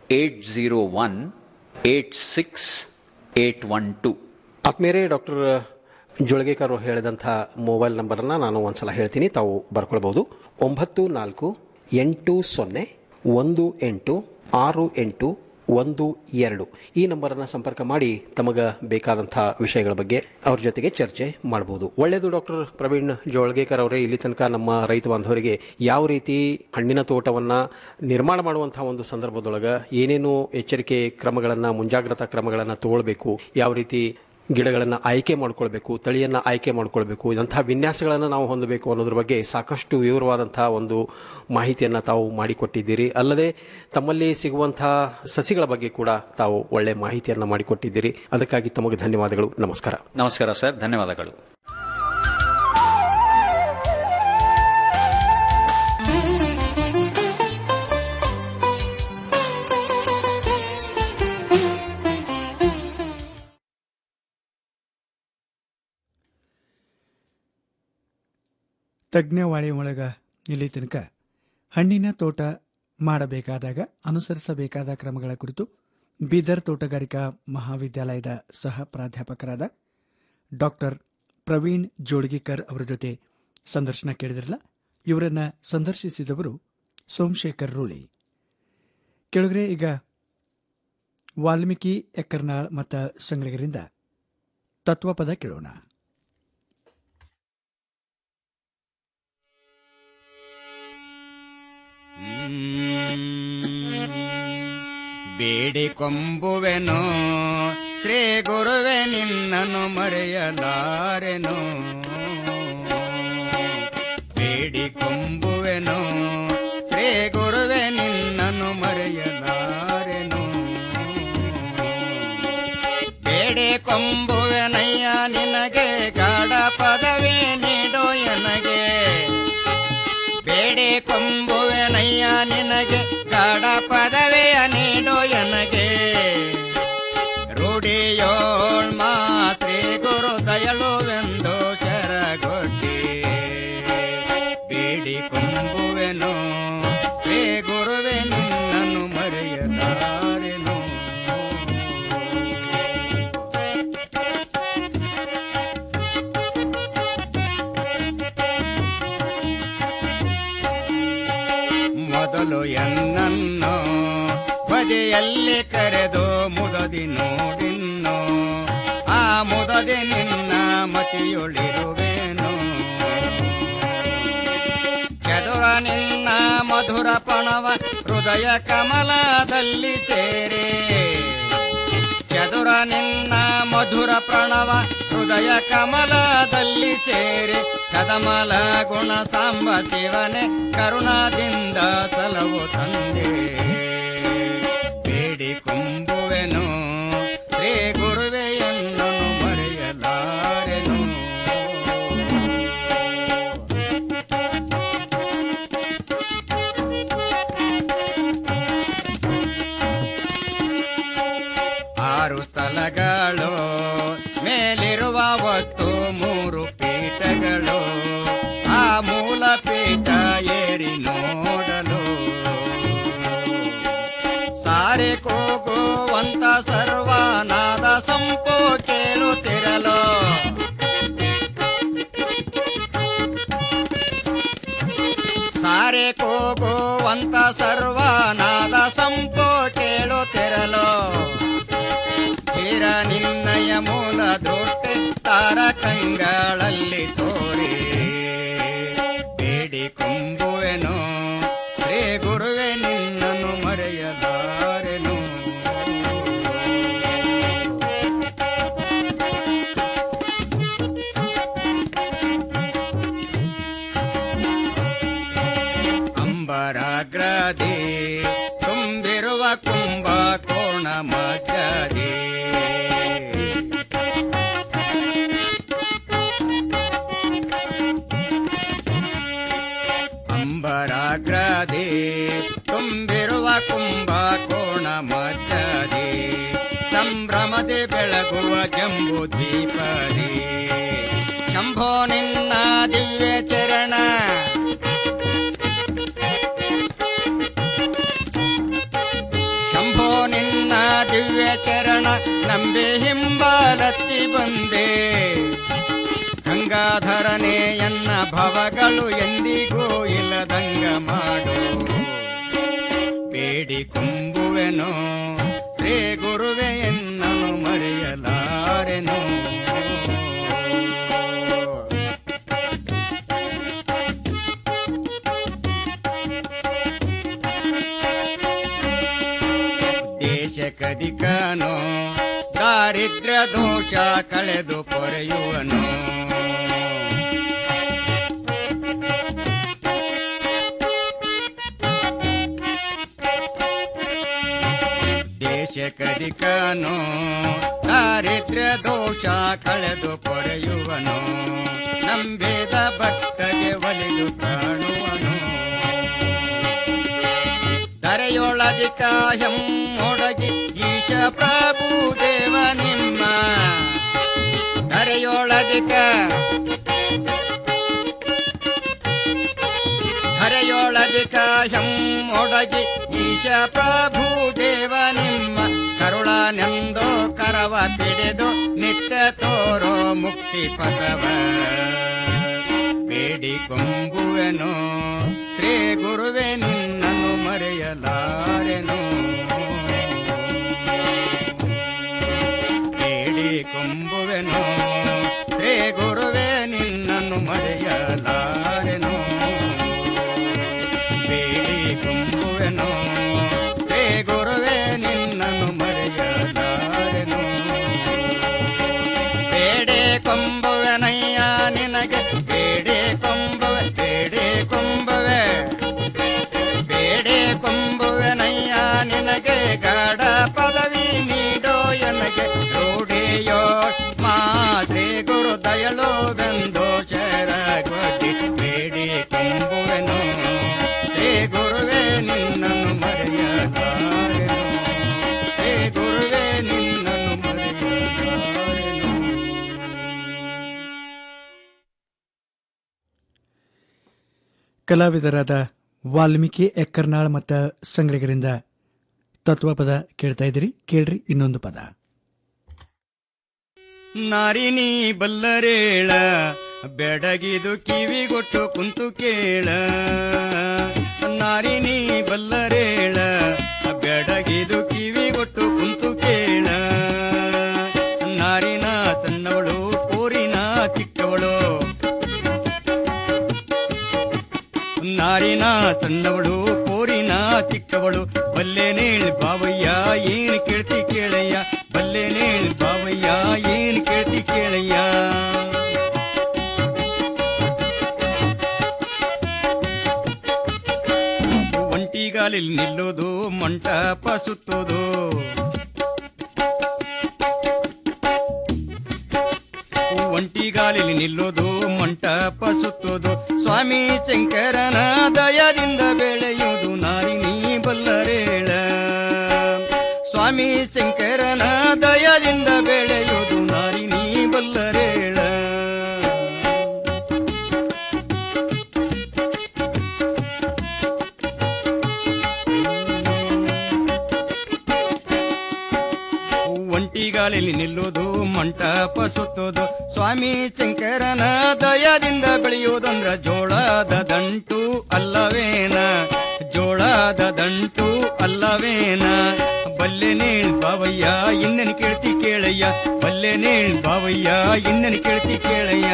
eight zero one eight six eight one two ಆತ್ಮೇರೆ ಡಾಕ್ಟರ್ ಜೋಳಗೇಕರ್ ಅವರು ಹೇಳಿದಂಥ ಮೊಬೈಲ್ ನಂಬರನ್ನು ನಾನು ಒಂದ್ಸಲ ಹೇಳ್ತೀನಿ ತಾವು ಬರ್ಕೊಳ್ಬಹುದು ಒಂಬತ್ತು ನಾಲ್ಕು ಎಂಟು ಸೊನ್ನೆ ಒಂದು ಎಂಟು ಆರು ಎಂಟು ಒಂದು ಎರಡು ಈ ನಂಬರನ್ನು ಸಂಪರ್ಕ ಮಾಡಿ ತಮಗ ಬೇಕಾದಂಥ ವಿಷಯಗಳ ಬಗ್ಗೆ ಅವ್ರ ಜೊತೆಗೆ ಚರ್ಚೆ ಮಾಡಬಹುದು ಒಳ್ಳೆಯದು ಡಾಕ್ಟರ್ ಪ್ರವೀಣ್ ಜೋಳಗೇಕರ್ ಅವರೇ ಇಲ್ಲಿ ತನಕ ನಮ್ಮ ರೈತ ಬಾಂಧವರಿಗೆ ಯಾವ ರೀತಿ ಹಣ್ಣಿನ ತೋಟವನ್ನ ನಿರ್ಮಾಣ ಮಾಡುವಂತಹ ಒಂದು ಸಂದರ್ಭದೊಳಗ ಏನೇನು ಎಚ್ಚರಿಕೆ ಕ್ರಮಗಳನ್ನ ಮುಂಜಾಗ್ರತಾ ಕ್ರಮಗಳನ್ನ ತಗೊಳ್ಬೇಕು ಯಾವ ರೀತಿ ಗಿಡಗಳನ್ನು ಆಯ್ಕೆ ಮಾಡ್ಕೊಳ್ಬೇಕು ತಳಿಯನ್ನ ಆಯ್ಕೆ ಮಾಡ್ಕೊಳ್ಬೇಕು ಇದಂತಹ ವಿನ್ಯಾಸಗಳನ್ನು ನಾವು ಹೊಂದಬೇಕು ಅನ್ನೋದ್ರ ಬಗ್ಗೆ ಸಾಕಷ್ಟು ವಿವರವಾದಂತಹ ಒಂದು ಮಾಹಿತಿಯನ್ನ ತಾವು ಮಾಡಿಕೊಟ್ಟಿದ್ದೀರಿ ಅಲ್ಲದೆ ತಮ್ಮಲ್ಲಿ ಸಿಗುವಂತಹ ಸಸಿಗಳ ಬಗ್ಗೆ ಕೂಡ ತಾವು ಒಳ್ಳೆ ಮಾಹಿತಿಯನ್ನ ಮಾಡಿಕೊಟ್ಟಿದ್ದೀರಿ ಅದಕ್ಕಾಗಿ ತಮಗೆ ಧನ್ಯವಾದಗಳು ನಮಸ್ಕಾರ ನಮಸ್ಕಾರ ಸರ್ ಧನ್ಯವಾದಗಳು ತಜ್ಞವಾಣಿ ಒಳಗ ಇಲ್ಲಿ ತನಕ ಹಣ್ಣಿನ ತೋಟ ಮಾಡಬೇಕಾದಾಗ ಅನುಸರಿಸಬೇಕಾದ ಕ್ರಮಗಳ ಕುರಿತು ಬೀದರ್ ತೋಟಗಾರಿಕಾ ಮಹಾವಿದ್ಯಾಲಯದ ಸಹ ಪ್ರಾಧ್ಯಾಪಕರಾದ ಡಾಕ್ಟರ್ ಪ್ರವೀಣ್ ಜೋಡ್ಗಿಕರ್ ಅವರ ಜೊತೆ ಸಂದರ್ಶನ ಕೇಳಿದ್ರಲ್ಲ ಇವರನ್ನ ಸಂದರ್ಶಿಸಿದವರು ಸೋಮಶೇಖರ್ ರೂಳಿ ಕೆಳಗರೆ ಈಗ ವಾಲ್ಮೀಕಿ ಎಕ್ಕರ್ನಾಳ್ ಮತ್ತು ಸಂಗಳಿಗರಿಂದ ತತ್ವಪದ ಕೇಳೋಣ ಬೇಡಿಕೊಂಬುವೆನು ಶ್ರೀ ಗುರುವೆ ನಿನ್ನನ್ನು ಮರೆಯಲಾರೆನು ಬೇಡಿಕೊಂಬುವೆನು ಶ್ರೀ ಗುರುವೆ ನಿನ್ನನ್ನು ಮರೆಯಲಾರೆನು ಬೇಡಿಕೊಂಬುವೆನಯ್ಯ ನಿನಗೆ ಗಾಢ ಪದವಿ ನೀಡೋ ಎನಗೆ ಬೇಡಿ ಕೊಂಬುವೆನಯ್ಯ ನಿನಗೆ ಗಾಢ ಪದವಿಯ ನೀಡು ಎನಗೆ ರೂಢಿಯೋಳ್ ಮಾತ್ರಿ ಗುರು ದಯಳುವೆಂದು ಶರಗೊಡ್ಡಿ ಬೇಡಿ ಕೊಂಬುವೆನು ಶ್ರೀ ಗುರುವೆ ನಿನ್ನನ್ನು ಮರೆಯಲಾರೆನು ಮೊದಲು ಎನ್ನನ್ನು ಬದಿಯಲ್ಲಿ ಕರೆದು ಮುದದಿ ನೋಡಿನ್ನು ಆ ಮುದದಿ ನಿನ್ನ ಮತಿಯೊಳಿರುವೇನು ಕೆದುರ ನಿನ್ನ ಮಧುರ ಪಣವ ಹೃದಯ ಕಮಲದಲ್ಲಿ ಸೇರಿ ಚದುರ ನಿನ್ನ ಮಧುರ ಪ್ರಣವ ಹೃದಯ ಕಮಲದಲ್ಲಿ ಸೇರಿ ಸದಮಲ ಗುಣ ಸಾಂಬ ಶಿವನೆ ಕರುಣಾದಿಂದ ಸಲವು ತಂದೆ ಬೇಡಿ ಕೊಂಬುವೆನು ಶ್ರೀ ಗುರುವೆಯನ್ನನು ಮರೆಯಲಾರೆನು ಆರು ಸ್ಥಳಗಳು ಮೇಲಿರುವ ಒತ್ತು ಮೂರು ಪೀಠಗಳು ಆ ಮೂಲ ಪೀಠ ಏರಿ ನೋಡಲು ಸಾರೆ ಕೂಗುವಂತ ಸರ್ವನಾದ ಸಂಪು ಕೇಳುತ್ತಿರಲು ಸಾರೆ ಕೂಗುವಂತ ಸರ್ವನಾದ ಸಂಪು ಕೇಳುತ್ತಿರಲು ತೀರ ನಿನ್ನಯ ಮೂಲ ದೊಟ್ಟೆ ತಾರಕಂಗಳಲ್ಲಿ ತೋರಿ ಬೇಡಿ ಕೊಂಬುವೆನು ಶ್ರೀ ಗುರುವೆ ನಿನ್ನನ್ನು ಮರೆಯಲಾರೆನು ಅಂಬರಾಗ್ರದಿ ತುಂಬಿರುವ ಕುಂಭ ಕೋಣ ಮಧ್ಯದಿ ಅಂಬರಾಗ್ರದಿ ತುಂಬಿರುವ ಕುಂಭ ಕೋಣ ಮಧ್ಯದಿ ಸಂಭ್ರಮದಿ ಬೆಳಗುವ ಜಂಬು ದೀಪದಿ ಶಂಭೋ ನಿನ್ನ ದಿವ್ಯ ಚರಣ ಶಂಭೋ ನಂಬೆ ಹಿಂಬಾಲತ್ತಿ ಬಂದೆ ಗಂಗಾಧರನೇ ಎನ್ನ ಭವಗಳು ಎಂದಿಗೂ ಇಲ್ಲದಂಗ ಮಾಡು ಬೇಡಿ ಕುಂಬುವೆನೋ ಶ್ರೀ ಗುರುವೆ ಎನ್ನನು ಮರೆಯಲಾರೆನು ದೇಶಕದಿಕನೋ ದಾರಿದ್ರ್ಯ ದೋಷ ಕಳೆದು ಪೊರೆಯುವನು ದೇಶಕದಿಕನೋ ದಾರಿದ್ರ್ಯ ದೋಷ ಕಳೆದು ಪೊರೆಯುವನು ನಂಬೇದ ಭಕ್ತಗೆ ಒಲಿದು ಕಾಣುವನು ಧರೆಯೊಳದಿಕ ಹೆಮ್ಮೊಡಗಿ ಈಶ ಪ್ರಭು ದೇವ ನಿಮ್ಮ ಧರೆಯೊಳದಿಕ ಧರೆಯೊಳದಿಕ ಹೆಮ್ಮೊಡಗಿ ಈಶ ಪ್ರಭು ದೇವ ನಿಮ್ಮ ಕರುಳನೆಂದೋ ಕರವ ಪಿಡಿದು ನಿತ್ಯ ತೋರೋ ಮುಕ್ತಿ ಪದವ ಬೇಡಿ ಕೊಂಬುವೆನೋ ಶ್ರೀ ಗುರುವೆ ನಿನ್ನನ್ನು ಮರೆಯಲಾರೆನು ಬೇಡಿ ಕೊಂಬುವೆನೋ ಶ್ರೀ ಗುರುವೆ ನಿನ್ನನ್ನು ಮರೆಯಲಾರೆನು ಬೇಡಿ ಕೊಂಬುವೆನೋ ಶ್ರೀ ಗುರುವೆ ನಿನ್ನನ್ನು ಮರೆಯಲಾರೆನು ಬೇಡೆ ಕೊಂಬುವೆನಯ್ಯ ನಿನಗೆ ಬೇಡೆ ಕೊಂಬುವೆ ಬೇಡೆ ಕೊಂಬುವೆ ಬೇಡೆ ಕೊಂಬುವೆನಯ್ಯ ನಿನಗೆ ಗಾಢ ಪದವಿ ನೀಡೋ ಎನಗೆ ರೂಢಿಯೋ ಮಾತ್ರೆ ಗುರು ದಯಳು ಬೆಂದು ಶರಗೊಡ್ಡಿ ಬೇಡಿ ಕೊಂಬುವೆನು ಹೇ ಗುರುವೆ ನಿನ್ನನ್ನು ಮರೆಯಲಾರೆನು ಹೇ ಗುರುವೆ ನಿನ್ನನ್ನು ಮರೆಯಲಾರೆನು ಕಲಾವಿದರಾದ ವಾಲ್ಮೀಕಿ ಎಕ್ಕರ್ನಾಳ್ ಮತ್ತು ಸಂಗಡಿಗರಿಂದ ತತ್ವಪದ ಕೇಳ್ತಾ ಇದ್ದೀರಿ ಕೇಳ್ರಿ ಇನ್ನೊಂದು ಪದ ನಾರಿನಿ ಬಲ್ಲರೇಳ ಬೆಡಗಿದು ಕಿವಿಗೊಟ್ಟು ಕುಂತು ಕೇಳ ನಾರಿನಿ ಬಲ್ಲರೇಳ ಬೆಡಗಿದು ಕಿವಿಗೊಟ್ಟು ಕುಂತು ಕೇಳ ನಾರಿನ ಸಣ್ಣವಳು ಊರಿನ ಚಿಕ್ಕವಳು ನಾರಿನ ಸಣ್ಣವಳು ಕೋರಿನ ಚಿಕ್ಕವಳು ಬಲ್ಲೆನೇಳ್ ಬಾವಯ್ಯ ಏನ್ ಕೇಳ್ತಿ ಕೇಳಯ್ಯ ಬಲ್ಲೆನೇಳ್ ಬಾವಯ್ಯ ಏನ್ ಕೇಳ್ತಿ ಕೇಳಯ್ಯ ಒಂಟಿಗಾಲಿಲ್ ನಿಲ್ಲೋದು ಮಂಟಪ ಸುತ್ತೋದು ಒಂಟಿಗಾಲಿಲ್ ನಿಲ್ಲೋದು ಮಂಟಪ ಸುತ್ತೋದು ಸ್ವಾಮಿ ಶಂಕರನ ದಯದಿಂದ ಬೆಳೆಯುವುದು ನಾರಿನಿ ಬಲ್ಲರೇಳ ಸ್ವಾಮಿ ಶಂಕರನ ದಯದಿಂದ ಬೆಳೆಯುವುದು ನಾರಿನಿ ಬಲ್ಲರೇಳ ಒಂಟಿಗಾಲಿಲಿ ನಿಲ್ಲುವುದು ಮಂಟಪ ಸುತ್ತೋದು ಸ್ವಾಮಿ ಶಂಕರನ ದಯದಿಂದ ಬೆಳೆಯುವುದಂದ್ರ ಜೋಳದ ದಂಟು ಅಲ್ಲವೇನ ಜೋಳದ ದಂಟು ಅಲ್ಲವೇನ ಬಲ್ಲೆನೇಳ್ ಬಾವಯ್ಯ ಇನ್ನನ್ ಕೇಳ್ತಿ ಕೇಳಯ್ಯ ಬಲ್ಲೆನೇಳ್ ಬಾವಯ್ಯ ಇನ್ನನ್ ಕೇಳ್ತಿ ಕೇಳಯ್ಯ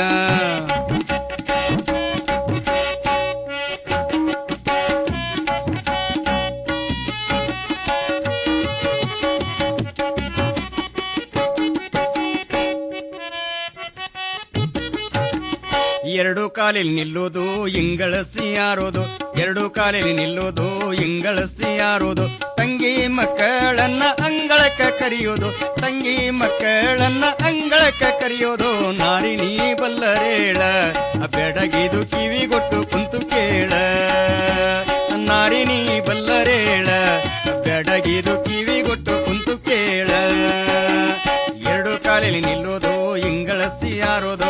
ಎರಡು ಕಾಲಿಲ್ ನಿಲ್ಲೋದು ಇಂಗಳಸಿ ಯಾರೋದು ಎರಡು ಕಾಲಿಲ್ ನಿಲ್ಲೋದು ಇಂಗಳಸಿ ಯಾರೋದು ತಂಗಿ ಮಕ್ಕಳನ್ನ ಅಂಗಳಕ್ಕ ಕರೆಯೋದು ತಂಗಿ ಮಕ್ಕಳನ್ನ ಅಂಗಳಕ್ಕ ಕರೆಯೋದು ನಾರಿನಿ ಬಲ್ಲರೇಳ ಬೆಡಗಿದು ಕಿವಿಗೊಟ್ಟು ಕುಂತು ಕೇಳ ನಾರಿನಿ ಬಲ್ಲರೇಳ ಬೆಡಗಿದು ಕಿವಿಗೊಟ್ಟು ಕುಂತು ಕೇಳ ಎರಡು ಕಾಲಿಲ್ ನಿಲ್ಲೋದು ಇಂಗಳಸಿ ಯಾರೋದು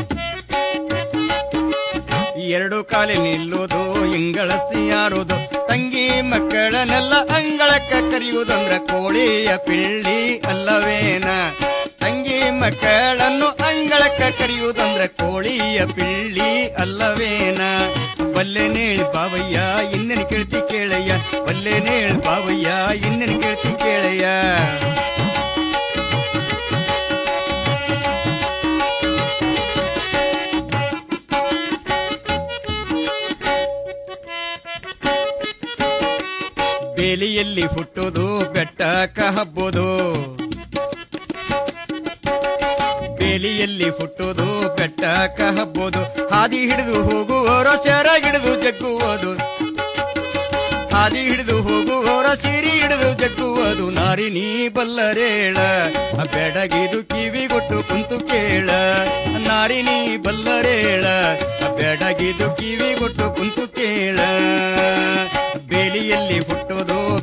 ಎರಡು ಕಾಲಿ ನಿಲ್ಲುವುದು ಇಂಗಳಸಿ ಯಾರುವುದು ತಂಗಿ ಮಕ್ಕಳನ್ನೆಲ್ಲ ಅಂಗಳಕ್ಕ ಕರೆಯುವುದಂದ್ರ ಕೋಳಿಯ ಪಿಳ್ಳಿ ಅಲ್ಲವೇನ ತಂಗಿ ಮಕ್ಕಳನ್ನು ಅಂಗಳಕ್ಕ ಕರೆಯುವುದಂದ್ರ ಕೋಳಿಯ ಪಿಳ್ಳಿ ಅಲ್ಲವೇನ ಬಲ್ಲೆನೇಳ್ ಬಾವಯ್ಯ ಇನ್ನೇನು ಕೇಳ್ತಿ ಕೇಳಯ್ಯ ಬಲ್ಲೆನೇಳ್ ಬಾವಯ್ಯ ಇನ್ನೇನು ಕೇಳ್ತಿ ಕೇಳಯ್ಯ ಬೇಲಿಯಲ್ಲಿ ಹುಟ್ಟೋದು ಬೆಟ್ಟಕ್ಕ ಹಬ್ಬೋದು ಬೇಲಿಯಲ್ಲಿ ಹುಟ್ಟೋದು ಬೆಟ್ಟಕ್ಕ ಹಬ್ಬೋದು ಹಾದಿ ಹಿಡಿದು ಹೋಗುವವರ ಸೆರ ಹಿಡಿದು ಜಗ್ಗುವುದು ಹಾದಿ ಹಿಡಿದು ಹೋಗುವವರ ಸಿರಿ ಹಿಡಿದು ಜಗ್ಗುವುದು ನಾರಿ ನೀ ಬಲ್ಲರೇಳ ಬೆಡಗಿದು ಕಿವಿಗೊಟ್ಟು ಕುಂತು ಕೇಳ ನಾರಿ ನೀ ಬಲ್ಲರೇಳ ಬೆಡಗಿದು ಕಿವಿಗೊಟ್ಟು ಕುಂತು ಕೇಳ ಬೇಲಿಯಲ್ಲಿ ಹುಟ್ಟೋದು